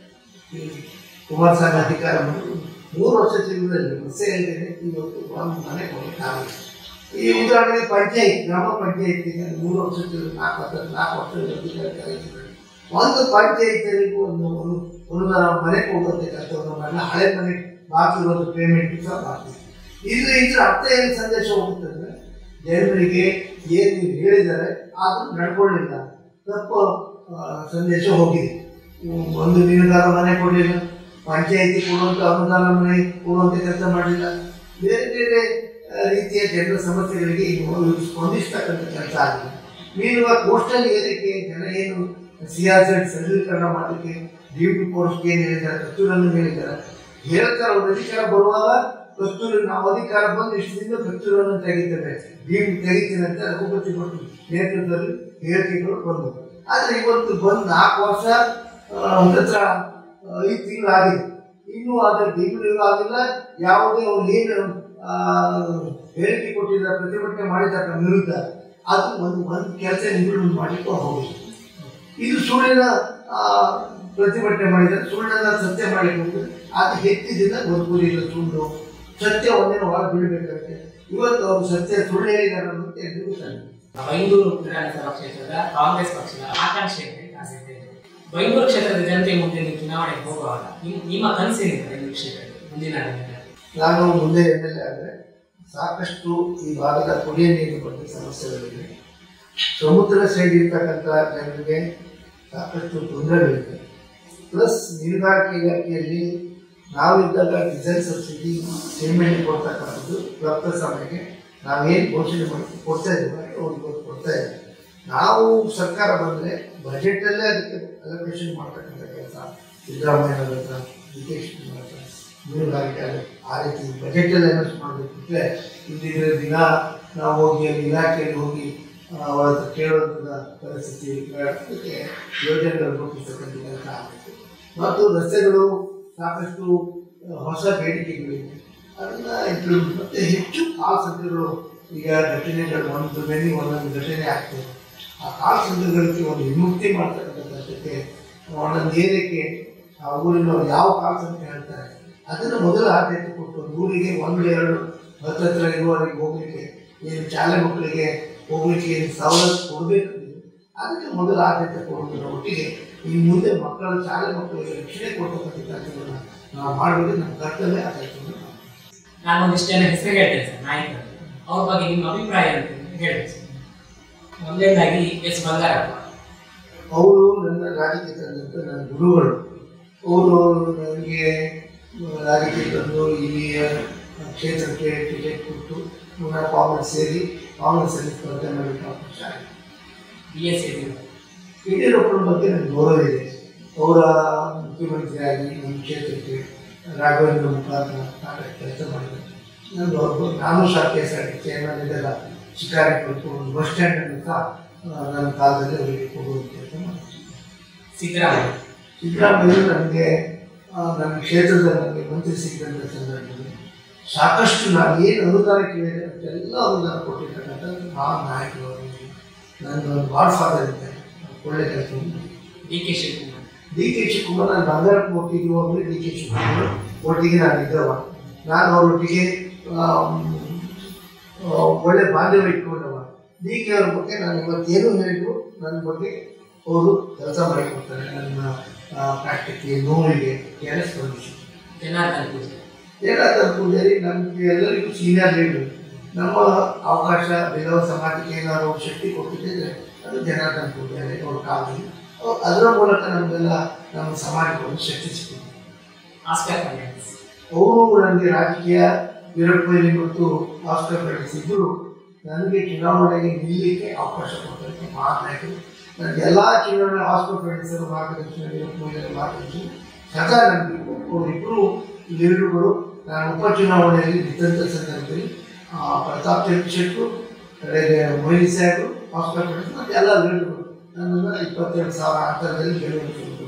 [SPEAKER 2] ಈ ಕುಮಾರಸ್ವಾಮಿ ಅಧಿಕಾರ ಮಾಡಿ ಮೂರು ವರ್ಷ ತಿಂಗಳಲ್ಲಿ ಮತ್ಸ್ಯ ಯೋಜನೆ ಇವತ್ತು ಒಂದು ಮನೆ ಕೊಡಲಿಕ್ಕಾಗಲ್ಲ ಈ ಉದಾಹರಣೆಗೆ ಪಂಚಾಯತ್ ಗ್ರಾಮ ಪಂಚಾಯತ್ ಮೂರು ವರ್ಷ ತಿಂಗಳು ನಾಲ್ಕು ವರ್ಷ ನಾಲ್ಕು ವರ್ಷ ಅಧಿಕಾರಿ ಕರೀತಿದ್ದಾರೆ. ಒಂದು ಪಂಚಾಯತ್ ಒಂದು ಒಂದು ಒಂದು ಮನೆ ಹೋಗುತ್ತೆ ಕೆಲಸವನ್ನು ಮಾಡಲ್ಲ ಹಳೆ ಮನೆ ಬಾಕಿ ಇರೋದು ಪೇಮೆಂಟ್ ಸಹ ಬಾಕಿ ಇದು ಇದ್ರ ಅರ್ಥ ಏನು ಸಂದೇಶ ಹೋಗುತ್ತಂದ್ರೆ ಜನರಿಗೆ ಏನು ನೀವು ಹೇಳಿದ್ದಾರೆ ಅದು ನಡ್ಕೊಳ್ಳಿಲ್ಲ ತಪ್ಪು ಆ, ಸಂದೇಶ ಹೋಗಿದೆ ಹ್ಮ್, ಒಂದು ಮೀನುಗಾರ ಮನೆ ಕೊಡಲಿಲ್ಲ ಪಂಚಾಯತಿ ಕೊಡುವಂಥ ಅನುದಾನ ಮನೆ ಕೊಡುವಂಥ ಕೆಲಸ ಮಾಡಲಿಲ್ಲ ಬೇರೆ ಬೇರೆ ಆ, ರೀತಿಯ ಜನರ ಸಮಸ್ಯೆಗಳಿಗೆ ಇವರು ಸ್ಪಂದಿಸ್ತಕ್ಕಂಥ ಕೆಲಸ ಆಗಿದೆ ಮೀನುಗಾರ ಕೋಸ್ಟಲ್ ಏರಿಕೆ ಜನ ಏನು ಸಿಯಾಸೆಟ್ ಸರಳೀಕರಣ ಮಾಡಲಿಕ್ಕೆ ಡ್ಯೂಟಿ ಪೋಸ್ಟ್ ಏನು ಹೇಳಿದ್ದಾರೆ ಕಸ್ತೂರನ್ನು ಹೇಳಿದ್ದಾರೆ ಹೇಳ್ತಾರೆ ಅವ್ರ ಅಧಿಕಾರ ಬರುವಾಗ ಕಸ್ತೂರಿ ನಾವು ಅಧಿಕಾರ ಬಂದು ಇಷ್ಟು ದಿನ ಕಸ್ತೂರನ್ನು ತೆಗಿತೇವೆ ಡ್ಯೂಟಿ ತೆಗಿತೀನಿ ಅಂತ ರಘುಪತಿ ಭಟ್ ನೇತೃತ್ವದಲ್ಲಿ ಹೇಳಿಕೆಗಳು ಬಂದವು ಆದರೆ ಇವತ್ತು ಬಂದು ನಾಲ್ಕು ವರ್ಷ ಆ, ಹತ್ತತ್ರ ಐದು ತಿಂಗಳಾಗಿದೆ ಇನ್ನೂ ಅದರ ಡಿಗ್ರಿಗಳು ಆಗಿಲ್ಲ ಯಾವುದೇ ಅವ್ರು ಏನು ಆ, ಹೇಳಿಕೆ ಕೊಟ್ಟಿದ್ದಾರೆ ಪ್ರತಿಭಟನೆ ಮಾಡಿದ್ದಾರೆ ವಿರುದ್ಧ ಅದು ಒಂದು ಒಂದು ಕೆಲಸ ಇಂಪ್ಲಿಮೆಂಟ್ ಮಾಡಲಿಕ್ಕೆ ಹೋಗಿಲ್ಲ ಇದು ಸುಳ್ಳಿನ ಆ, ಪ್ರತಿಭಟನೆ ಮಾಡಿದರೆ ಸುಳ್ಳನ್ನ ಸತ್ಯ ಮಾಡಲಿಕ್ಕೆ ಹೋಗ್ತದೆ ಅದು ಹೆಚ್ಚಿದಿಂದ ಬದುಕುವುದಿಲ್ಲ ಸುಳ್ಳು ಸತ್ಯ ಒಂದಿನ ಒಳಗೆ ಬೀಳಬೇಕಾಗುತ್ತೆ ಇವತ್ತು ಅವರು ಸತ್ಯ ಸುಳ್ಳು ಹೇಳಿದ್ದಾರೆ ಅನ್ನೋದು ಎಲ್ರಿಗೂ ಸಣ್ಣ
[SPEAKER 3] ಬೈಂದೂರು ವಿಧಾನಸಭಾ ಕ್ಷೇತ್ರದ ಕಾಂಗ್ರೆಸ್ ಪಕ್ಷದ ಆಕಾಂಕ್ಷೆ ಇದೆ ಆಸಕ್ತಿ ಇದೆ ಬೈಂದೂರು ಕ್ಷೇತ್ರದ ಜನತೆ ಮುಂದೆ ನೀವು ಚುನಾವಣೆಗೆ ಹೋಗುವಾಗ ನಿಮ್- ನಿಮ್ಮ ಕನಸೇನಿದೆ ಬೈಂದೂರು ಕ್ಷೇತ್ರದಲ್ಲಿ ಮುಂದಿನ ದಿನಗಳಲ್ಲಿ?
[SPEAKER 2] ನಾನು ಮುಂದೆ ಎಮ್ ಎಲ್ ಎ ಆದರೆ ಸಾಕಷ್ಟು ಈ ಭಾಗದ ಕುಡಿಯ ನೀರಿನ ಬಗ್ಗೆ ಸಮಸ್ಯೆಗಳಿವೆ ಸಮುದ್ರ ಸೈಡ್ ಇರ್ತಕ್ಕಂಥ ಜನರಿಗೆ ಸಾಕಷ್ಟು ತೊಂದರೆಗಳಿದೆ ಪ್ಲಸ್ ಮೀನುಗಾರಿಕೆ ಇಲಾಖೆಯಲ್ಲಿ ನಾವಿದ್ದಾಗ ಡೀಸೆಲ್ ಸಬ್ಸಿಡಿ ಪೇಮೆಂಟ್ ಕೊಡ್ತಕ್ಕಂಥದ್ದು ರಕ್ತ ಸಮಯಕ್ಕೆ ನಾವೇನು ಘೋಷಣೆ ಮಾಡಿ ಕೊಡ್ತಾ ಇದ್ದೀವಿ ಅವ್ರಿಗೆ ಇವತ್ತು ಕೊಡ್ತಾ ಇದ್ದೀವಿ ನಾವು ಸರ್ಕಾರ ಬಂದರೆ ಬಜೆಟಲ್ಲೇ ಅದಕ್ಕೆ ಅಲೋಕೇಶನ್ ಮಾಡ್ತಕ್ಕಂಥ ಕೆಲಸ ಸಿದ್ದರಾಮಯ್ಯ ಹತ್ರ ಡಿ ಕೆ ಶಿವಕುಮಾರ್ ಹತ್ರ ಮೀನುಗಾರಿಕೆ ಆಗಲಿ ಆ ರೀತಿ ಬಜೆಟಲ್ಲಿ ಅನೌನ್ಸ್ ಮಾಡಬೇಕು ಅಂದರೆ ಇಲ್ಲಿದ್ರೆ ದಿನ ನಾವು ಹೋಗಿ ಅಲ್ಲಿ ಇಲಾಖೆಯಲ್ಲಿ ಹೋಗಿ ಆ, ಅವರ ಹತ್ರ ಕೇಳುವಂಥದ್ದು ಪರಿಸ್ಥಿತಿ ಅದಕ್ಕೆ ಯೋಜನೆಗಳು ರೂಪಿಸ್ತಕ್ಕಂಥ ಕೆಲಸ ಆಗಬೇಕು ಮತ್ತು ರಸ್ತೆಗಳು ಸಾಕಷ್ಟು ಆ, ಹೊಸ ಬೇಡಿಕೆಗಳಿವೆ ಅದನ್ನು ಇಂಪ್ಲಿಮೆಂಟ್ ಮತ್ತು ಹೆಚ್ಚು ಕಾಲ್ ಸೆಂಟರ್ಗಳು ಈಗ ಘಟನೆಗಳು ಒಂದು ಮೇಲೆ ಒಂದೊಂದು ಘಟನೆ ಆಗ್ತದೆ ಆ ಕಾಲ್ ಸೆಂಟರ್ಗಳಿಗೆ ಒಂದು ವಿಮುಕ್ತಿ ಮಾಡ್ತಕ್ಕಂಥ ಜೊತೆ ಒಂದೊಂದು ಏರಿಕೆ ಆ ಊರಿನವ್ರು ಯಾವ ಕಾಲ್ ಸೆಂಟರ್ ಹೇಳ್ತಾರೆ ಅದನ್ನು ಮೊದಲು ಆದ್ಯತೆ ಕೊಟ್ಟು ಒಂದು ಊರಿಗೆ ಒಂದು ಎರಡು ಹತ್ತತ್ರ ಇರುವವರೆಗೆ ಹೋಗ್ಲಿಕ್ಕೆ ಏನು ಶಾಲೆ ಮಕ್ಕಳಿಗೆ ಹೋಗ್ಲಿಕ್ಕೆ ಏನು ಸವಲತ್ತು ಕೊಡಬೇಕು ಅದಕ್ಕೆ ಮೊದಲು ಆದ್ಯತೆ ಕೊಡೋದರ ಒಟ್ಟಿಗೆ ಈ ಮುಂದೆ ಮಕ್ಕಳ ಶಾಲೆ ಮಕ್ಕಳಿಗೆ ರಕ್ಷಣೆ ಕೊಡ್ತಕ್ಕಂಥ ಕೆಲಸಗಳನ್ನ ನಾವು ಮಾಡೋದು ನಮ್ಮ ಕರ್ತವ್ಯ ಆ ಕೆಲಸವನ್ನು ನಾವು
[SPEAKER 3] ನಾನು ಒಂದಿಷ್ಟು ಜನ ಹೆಸರು ಹೇಳ್ತೇನೆ ಸರ್ ನಾಯಕರು ಅವ್ರ ಬಗ್ಗೆ ನಿಮ್ಮ ಅಭಿಪ್ರಾಯ ಅಂತ ಹೇಳ್ಬೇಕು ಸರ್ ಮೊದಲನೇದಾಗಿ ಎಸ್ ಬಂಗಾರಪ್ಪ
[SPEAKER 2] ಅವರು ನನ್ನ ರಾಜಕೀಯ ತಂದಂಥ ನನ್ನ ಗುರುಗಳು ಅವರು ನನಗೆ ರಾಜಕೀಯ ತಂದು ಇಲ್ಲಿಯ ಕ್ಷೇತ್ರಕ್ಕೆ ಟಿಕೆಟ್ ಕೊಟ್ಟು ಪುನಃ ಕಾಂಗ್ರೆಸ್ ಸೇರಿ ಕಾಂಗ್ರೆಸ್ಸಲ್ಲಿ ಸ್ಪರ್ಧೆ ಮಾಡಲಿಕ್ಕೆ ಅವಕಾಶ ಆಗಿದೆ
[SPEAKER 3] ಬಿ ಎಸ್ ಯಡಿಯೂರಪ್ಪ
[SPEAKER 2] ಯಡಿಯೂರಪ್ಪನ ಬಗ್ಗೆ ನನಗೆ ಗೌರವ ಇದೆ ಅವರ ಮುಖ್ಯಮಂತ್ರಿಯಾಗಿ ನಮ್ಮ ಕ್ಷೇತ್ರಕ್ಕೆ ರಾಘವೇಂದ್ರ ಮುಖಾಂತರ ನಾಟಕ ಕೆಲಸ ಮಾಡಿದ್ದಾರೆ ನಾನು ಅವ್ರ ಬಗ್ಗೆ- ನಾನು ಸಹ K S R T chairman ಇದೆಲ್ಲ ಶಿಕಾರಿ ಕೊಟ್ಟು ಒಂದು ಬಸ್ ಸ್ಟ್ಯಾಂಡನ್ನು ಸಹ ಆ, ನನ್ನ ಕಾಲದಲ್ಲಿ ಅವರಿಗೆ ಕೊಡುವಂಥ ಕೆಲಸ ಮಾಡ್ತೀನಿ
[SPEAKER 3] ಸಿದ್ದರಾಮಯ್ಯ
[SPEAKER 2] ಸಿದ್ದರಾಮಯ್ಯ ನನಗೆ ಆ, ನನ್ನ ಕ್ಷೇತ್ರದ ನನಗೆ ಮಂತ್ರಿ ಸಿಕ್ಕಿದಂಥ ಸಂದರ್ಭದಲ್ಲಿ ಸಾಕಷ್ಟು ನಾನು ಏನು ಅನುದಾನ ಕೇಳಿದೆ ಅಷ್ಟೆಲ್ಲ ಅನುದಾನ ಕೊಟ್ಟಿರ್ತಕ್ಕಂಥ ಆ ನಾಯಕರು ಅವರಿಗೆ ನನ್ನ ಗಾಡ್ ಫಾದರ್ ಇದ್ದಾರೆ ಒಳ್ಳೆ ಕೆಲಸ
[SPEAKER 3] D K Shivakumar
[SPEAKER 2] D K Shivakumar ನಾನು ಬಂಗಾರಕ್ಕೆ ಒಟ್ಟಿರುವಾಗಲೇ ಡಿ ಕೆ ಶಿವಕುಮಾರ್ ಒಟ್ಟಿಗೆ ನಾನು ಇದ್ದವ ನಾನು ಅವರೊಟ್ಟಿಗೆ ಆಮ್, ಆ, ಒಳ್ಳೆ ಬಾಂಧವ್ಯ ಇಟ್ಕೊಂಡವ ಡಿ ಕೆ ಅವ್ರ ಬಗ್ಗೆ ನಾನು ಇವತ್ತೇನು ಹೇಳಿದ್ರು ನನ್ನ ಬಗ್ಗೆ ಅವರು ಕೆಲಸ ಮಾಡಿಕೊಡ್ತಾರೆ ನನ್ನ ಆ, ಕಷ್ಟಕ್ಕೆ ನೋವಿಗೆ ಎಲ್ಲ ಸ್ಪಂದಿಸಿ
[SPEAKER 3] ಜನಾರ್ದನ್ ಪೂಜೆ
[SPEAKER 2] ಏನಾದ್ರು ಪೂಜಾರಿ ನಮಗೆ ಎಲ್ಲರಿಗೂ ಸೀನಿಯರ್ ಲೀಡರ್ ನಮ್ಮ ಅವಕಾಶ ವಿಧವ ಸಮಾಜಕ್ಕೆ ಏನಾದ್ರು ಒಂದು ಶಕ್ತಿ ಕೊಟ್ಟಿದ್ದರೆ ಅದು ಜನಾರ್ದನ್ ಪೂಜಾರಿ ಅವ್ರ ಕಾಲದಲ್ಲಿ ಅವ್ರು ಅದರ ಮೂಲಕ ನಮಗೆಲ್ಲ ನಮ್ಮ ಸಮಾಜಕ್ಕೆ ಒಂದು ಶಕ್ತಿ ಸಿಕ್ಕಿದೆ
[SPEAKER 3] ಆಸ್ಕರ್ ಫರ್ನಾಂಡಿಸ್
[SPEAKER 2] ಅವರು ನನಗೆ ರಾಜಕೀಯ ವಿರಾಟ್ ಕೊಹ್ಲಿ ಮತ್ತು ಆಸ್ಕರ್ ಬೆಳೆಸಿದ್ರು ನನಗೆ ಚುನಾವಣೆಗೆ ನಿಲ್ಲಲಿಕ್ಕೆ ಅವಕಾಶ ಕೊಟ್ಟಂತೆ ಮಹಾನಾಯಕರು ನನಗೆ ಎಲ್ಲ ಚುನಾವಣೆ ಆಸ್ಕರ್ ಬೆಳೆಸಲು ಮಾರ್ಗದರ್ಶನ ವಿರಾಟ್ ಕೊಹ್ಲಿ ಮಾರ್ಗದರ್ಶನ ಸದಾ ನನಗೆ ಅವರಿಬ್ಬರು ಲೀಡರ್ಗಳು ನಾನು ಉಪಚುನಾವಣೆಯಲ್ಲಿ ನಿಂತ ಸಂದರ್ಭದಲ್ಲಿ ಆ, ಪ್ರತಾಪ್ ಚಂದ್ರ ಶೆಟ್ಟರು ಕಡೆಗೆ ಮೊಯ್ಲಿ ಸಾಹೇಬರು ಆಸ್ಕರ್ ಬೆಳೆಸಿ ಮತ್ತು ಎಲ್ಲ ಲೀಡರ್ಗಳು ನನ್ನನ್ನು ಇಪ್ಪತ್ತೆರಡು ಸಾವಿರ ಅಂತರದಲ್ಲಿ ಗೆಲುವು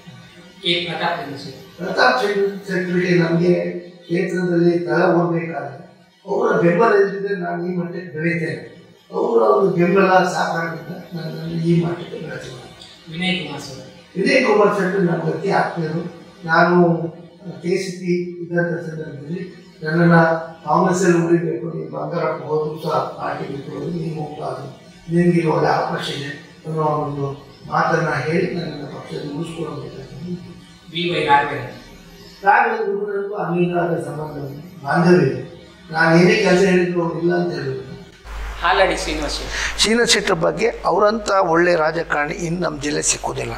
[SPEAKER 3] ಕೆ ಪ್ರತಾಪ್ ಚಂದ್ರಶೇಖರ್
[SPEAKER 2] ಪ್ರತಾಪ್ ಶೆಟ್ಟರಿಗೆ ನಮಗೆ ಕ್ಷೇತ್ರದಲ್ಲಿ ತಳ ಹೋಗ್ಬೇಕಾದ್ರೆ ಅವರ ಬೆಂಬಲ ಇಲ್ಲದಿದ್ದರೆ ನಾನು ಈ ಮಟ್ಟಕ್ಕೆ ಬೆಳೀತೇನೆ ಅವರ ಒಂದು ಬೆಂಬಲ ಸಾಕಾಗಿದ್ದ ನನ್ನನ್ನು ಈ ಮಟ್ಟಕ್ಕೆ ಬೆಳೆಸಿದ
[SPEAKER 3] ವಿನಯ್ ಕುಮಾರ್ ಸೋದರ್
[SPEAKER 2] ವಿನಯ್ ಕುಮಾರ್ ಶೆಟ್ಟಿ ನನ್ನ ಗತಿ ಆಗ್ತಿದ್ರು ನಾನು ಕೆ ಸಿ ಪಿ ಇದ್ದಂಥ ಸಂದರ್ಭದಲ್ಲಿ ನನ್ನನ್ನು ಕಾಂಗ್ರೆಸ್ಸಲ್ಲಿ ಉಳಿಬೇಕು ನೀವು ಬಂಗಾರಪ್ಪ ಹೋದ್ರು ಸಹ ಪಾರ್ಟಿ ಬಿಟ್ಟು ನೀವು ಹೋಗ್ಬಾರ್ದು ನಿನಗೆ ಇದು ಒಳ್ಳೆ ಅವಕಾಶ ಇದೆ ಅನ್ನೋ ಒಂದು ಮಾತನ್ನು ಹೇಳಿ ನನ್ನನ್ನು ಪಕ್ಷದಲ್ಲಿ ಉಳಿಸ್ಕೊಳ್ಳಬೇಕು
[SPEAKER 3] ವಿ ವೈ ರಾಘವೇಂದ್ರ
[SPEAKER 2] ರಾಘವೇಂದ್ರ ನನಗೂ ಅಮೀನಾದ ಸಂಬಂಧ ಬಾಂಧವ್ಯ ಇದೆ ನಾನು ಏನೇ ಕೆಲಸ ಹೇಳಿದ್ರು ಅವ್ರು ಇಲ್ಲ ಅಂತ ಹೇಳಿದ್ರು
[SPEAKER 3] ಹಾಲಡಿ ಶ್ರೀನಿವಾಸ್ ಶೆಟ್ಟಿ
[SPEAKER 2] ಶ್ರೀನಾಥ್ ಶೆಟ್ಟರ್ ಬಗ್ಗೆ ಅವರಂಥ ಒಳ್ಳೆ ರಾಜಕಾರಣಿ ಇನ್ನು ನಮ್ಮ ಜಿಲ್ಲೆ ಸಿಕ್ಕೋದಿಲ್ಲ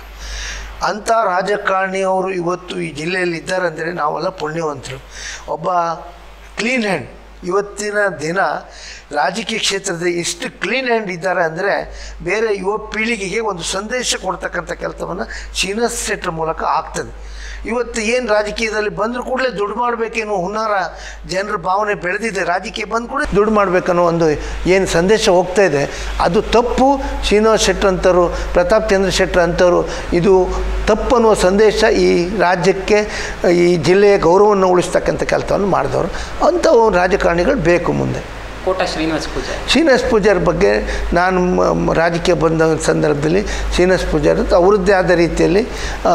[SPEAKER 2] ಅಂಥ ರಾಜಕಾರಣಿ ಅವರು ಇವತ್ತು ಈ ಜಿಲ್ಲೆಯಲ್ಲಿ ಇದ್ದಾರೆ ಅಂದರೆ ನಾವೆಲ್ಲ ಪುಣ್ಯವಂತರು ಒಬ್ಬ ಕ್ಲೀನ್ ಹ್ಯಾಂಡ್ ಇವತ್ತಿನ ದಿನ ರಾಜಕೀಯ ಕ್ಷೇತ್ರದಲ್ಲಿ ಎಷ್ಟು ಕ್ಲೀನ್ ಹ್ಯಾಂಡ್ ಇದ್ದಾರೆ ಅಂದರೆ ಬೇರೆ ಯುವ ಪೀಳಿಗೆಗೆ ಒಂದು ಸಂದೇಶ ಕೊಡ್ತಕ್ಕಂಥ ಕೆಲಸವನ್ನು ಶ್ರೀನಾಥ್ ಶೆಟ್ಟರ್ ಮೂಲಕ ಆಗ್ತದೆ ಇವತ್ತು ಏನು ರಾಜಕೀಯದಲ್ಲಿ ಬಂದರೂ ಕೂಡಲೇ ದುಡ್ಡು ಮಾಡಬೇಕೇನೋ ಹುನ್ನಾರ ಜನರ ಭಾವನೆ ಬೆಳೆದಿದೆ ರಾಜಕೀಯ ಬಂದ ಕೂಡ ದುಡ್ಡು ಮಾಡಬೇಕನ್ನೋ ಒಂದು ಏನು ಸಂದೇಶ ಹೋಗ್ತಾ ಇದೆ ಅದು ತಪ್ಪು ಶ್ರೀನಿವಾಸ್ ಶೆಟ್ಟರ್ ಅಂತವರು ಪ್ರತಾಪ್ ಚಂದ್ರ ಶೆಟ್ಟರ್ ಅಂತವರು ಇದು ತಪ್ಪನ್ನುವ ಸಂದೇಶ ಈ ರಾಜ್ಯಕ್ಕೆ ಈ ಜಿಲ್ಲೆಯ ಗೌರವವನ್ನು ಉಳಿಸ್ತಕ್ಕಂಥ ಕೆಲಸವನ್ನು ಮಾಡಿದವರು ಅಂಥ ರಾಜಕಾರಣಿಗಳು ಬೇಕು ಮುಂದೆ
[SPEAKER 3] ಕೋಟ ಶ್ರೀನಿವಾಸ್ ಪೂಜಾರಿ
[SPEAKER 2] ಶ್ರೀನಿವಾಸ್ ಪೂಜಾರಿ ಬಗ್ಗೆ ನಾನು ಮ- ಮ- ರಾಜಕೀಯ ಬಂದ ಸಂದರ್ಭದಲ್ಲಿ ಶ್ರೀನಿವಾಸ್ ಪೂಜಾರಿ ಅಂತ ಅವರದ್ದೇ ಆದ ರೀತಿಯಲ್ಲಿ ಆ,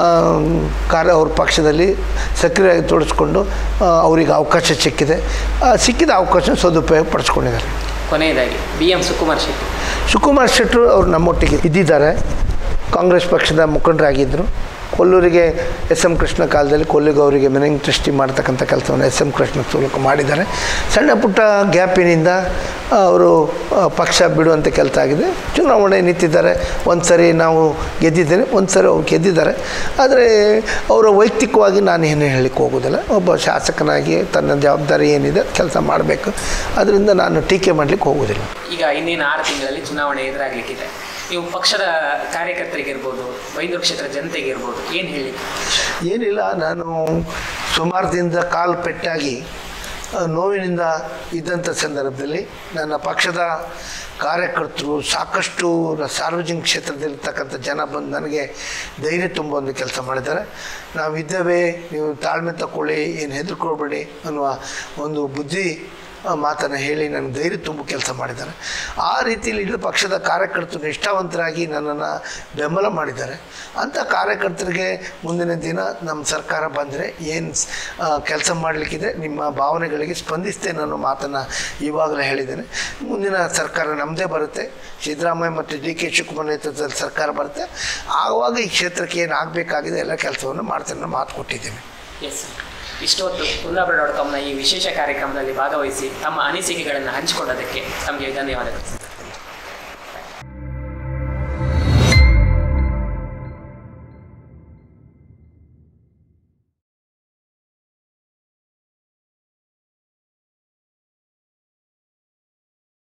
[SPEAKER 2] ಕಾರ್ಯ ಅವ್ರ ಪಕ್ಷದಲ್ಲಿ ಸಕ್ರಿಯವಾಗಿ ತೊಡಸ್ಕೊಂಡು ಆ, ಅವರಿಗೆ ಅವಕಾಶ ಸಿಕ್ಕಿದೆ ಆ, ಸಿಕ್ಕಿದ ಅವಕಾಶ ಸದುಪಯೋಗ ಪಡಿಸ್ಕೊಂಡಿದ್ದಾರೆ
[SPEAKER 3] ಕೊನೆಯದಾಗಿ ಬಿ ಎಂ ಸುಕುಮಾರ್ ಶೆಟ್ಟಿ
[SPEAKER 2] ಸುಕುಮಾರ್ ಶೆಟ್ಟರು ಅವರು ನಮ್ಮೊಟ್ಟಿಗೆ ಇದ್ದಿದ್ದಾರೆ ಕಾಂಗ್ರೆಸ್ ಪಕ್ಷದ ಮುಖಂಡರಾಗಿದ್ದರು ಕೊಲ್ಲೂರಿಗೆ ಎಸ್ ಎಂ ಕೃಷ್ಣ ಕಾಲದಲ್ಲಿ ಕೊಲ್ಲಿಗೆ ಅವರಿಗೆ ಮೆನಿಂಗ್ ಟ್ರಸ್ಟಿ ಮಾಡ್ತಕ್ಕಂಥ ಕೆಲಸವನ್ನು ಎಸ್ ಎಂ ಕೃಷ್ಣ ಮೂಲಕ ಮಾಡಿದ್ದಾರೆ ಸಣ್ಣ ಪುಟ್ಟ ಗ್ಯಾಪಿನಿಂದ ಅವರು ಆ, ಪಕ್ಷ ಬಿಡುವಂಥ ಕೆಲಸ ಆಗಿದೆ ಚುನಾವಣೆ ನಿಂತಿದ್ದಾರೆ ಒಂದು ಸರಿ ನಾವು ಗೆದ್ದಿದ್ದೇನೆ ಒಂದು ಸರಿ ಅವ್ರು ಗೆದ್ದಿದ್ದಾರೆ ಆದರೆ ಅವರ ವೈಯಕ್ತಿಕವಾಗಿ ನಾನು ಏನು ಹೇಳಲಿಕ್ಕೆ ಹೋಗೋದಿಲ್ಲ ಒಬ್ಬ ಶಾಸಕನಾಗಿ ತನ್ನ ಜವಾಬ್ದಾರಿ ಏನಿದೆ ಕೆಲಸ ಮಾಡಬೇಕು ಅದರಿಂದ ನಾನು ಟೀಕೆ ಮಾಡಲಿಕ್ಕೆ ಹೋಗೋದಿಲ್ಲ
[SPEAKER 3] ಈಗ ಇನ್ನೇನು ಆರು ತಿಂಗಳಲ್ಲಿ ಚುನಾವಣೆ ಎದುರಾಗಲಿಕ್ಕಿದೆ ನೀವು ಪಕ್ಷದ ಕಾರ್ಯಕರ್ತರಿಗಿರ್ಬೋದು ಬೈಂದೂರು ಕ್ಷೇತ್ರ ಜನತೆಗಿರ್ಬೋದು ಏನು ಹೇಳಲಿಕ್ಕೆ
[SPEAKER 2] ಏನಿಲ್ಲ ನಾನು ಸುಮಾರು ದಿನದ ಕಾಲು ಪೆಟ್ಟಾಗಿ ಆ, ನೋವಿನಿಂದ ಇದ್ದಂಥ ಸಂದರ್ಭದಲ್ಲಿ ನನ್ನ ಪಕ್ಷದ ಕಾರ್ಯಕರ್ತರು ಸಾಕಷ್ಟು ರ- ಸಾರ್ವಜನಿಕ ಕ್ಷೇತ್ರದಲ್ಲಿರ್ತಕ್ಕಂಥ ಜನ ಬಂದು ನನಗೆ ಧೈರ್ಯ ತುಂಬ ಒಂದು ಕೆಲಸ ಮಾಡಿದ್ದಾರೆ ನಾವು ಇದ್ದೇವೆ ನೀವು ತಾಳ್ಮೆ ತಗೊಳ್ಳಿ ಏನು ಹೆದರ್ಕೊಳ್ಬೇಡಿ ಅನ್ನುವ ಒಂದು ಬುದ್ಧಿ ಆ, ಮಾತನ್ನು ಹೇಳಿ ನನಗೆ ಧೈರ್ಯ ತುಂಬ ಕೆಲಸ ಮಾಡಿದ್ದಾರೆ ಆ ರೀತಿಯಲ್ಲಿ ಇಡೀ ಪಕ್ಷದ ಕಾರ್ಯಕರ್ತರು ನಿಷ್ಠಾವಂತರಾಗಿ ನನ್ನನ್ನು ಬೆಂಬಲ ಮಾಡಿದ್ದಾರೆ ಅಂಥ ಕಾರ್ಯಕರ್ತರಿಗೆ ಮುಂದಿನ ದಿನ ನಮ್ಮ ಸರ್ಕಾರ ಬಂದರೆ ಏನು ಕೆಲಸ ಮಾಡಲಿಕ್ಕಿದೆ ನಿಮ್ಮ ಭಾವನೆಗಳಿಗೆ ಸ್ಪಂದಿಸ್ತೇನೆ ಅನ್ನೋ ಮಾತನ್ನು ಇವಾಗಲೇ ಹೇಳಿದ್ದೇನೆ ಮುಂದಿನ ಸರ್ಕಾರ ನಮ್ಮದೇ ಬರುತ್ತೆ ಸಿದ್ದರಾಮಯ್ಯ ಮತ್ತು ಡಿ ಕೆ ಶಿವಕುಮಾರ್ ನೇತೃತ್ವದಲ್ಲಿ ಸರ್ಕಾರ ಬರುತ್ತೆ ಆವಾಗ ಈ ಕ್ಷೇತ್ರಕ್ಕೆ ಏನು ಆಗಬೇಕಾಗಿದೆ ಎಲ್ಲ ಕೆಲಸವನ್ನು ಮಾಡ್ತೇನೆ ಅನ್ನೋ ಮಾತು ಕೊಟ್ಟಿದ್ದೇನೆ
[SPEAKER 3] ಎಸ್ ಇಷ್ಟೊತ್ತು ಕುಂದಾಪುರ ಡಾಟ್ ಕಾಮ್ನ ಈ ವಿಶೇಷ ಕಾರ್ಯಕ್ರಮದಲ್ಲಿ ಭಾಗವಹಿಸಿ ತಮ್ಮ ಅನಿಸಿಕೆಗಳನ್ನು ಹಂಚಿಕೊಂಡದಕ್ಕೆ ತಮಗೆ ಧನ್ಯವಾದಗಳು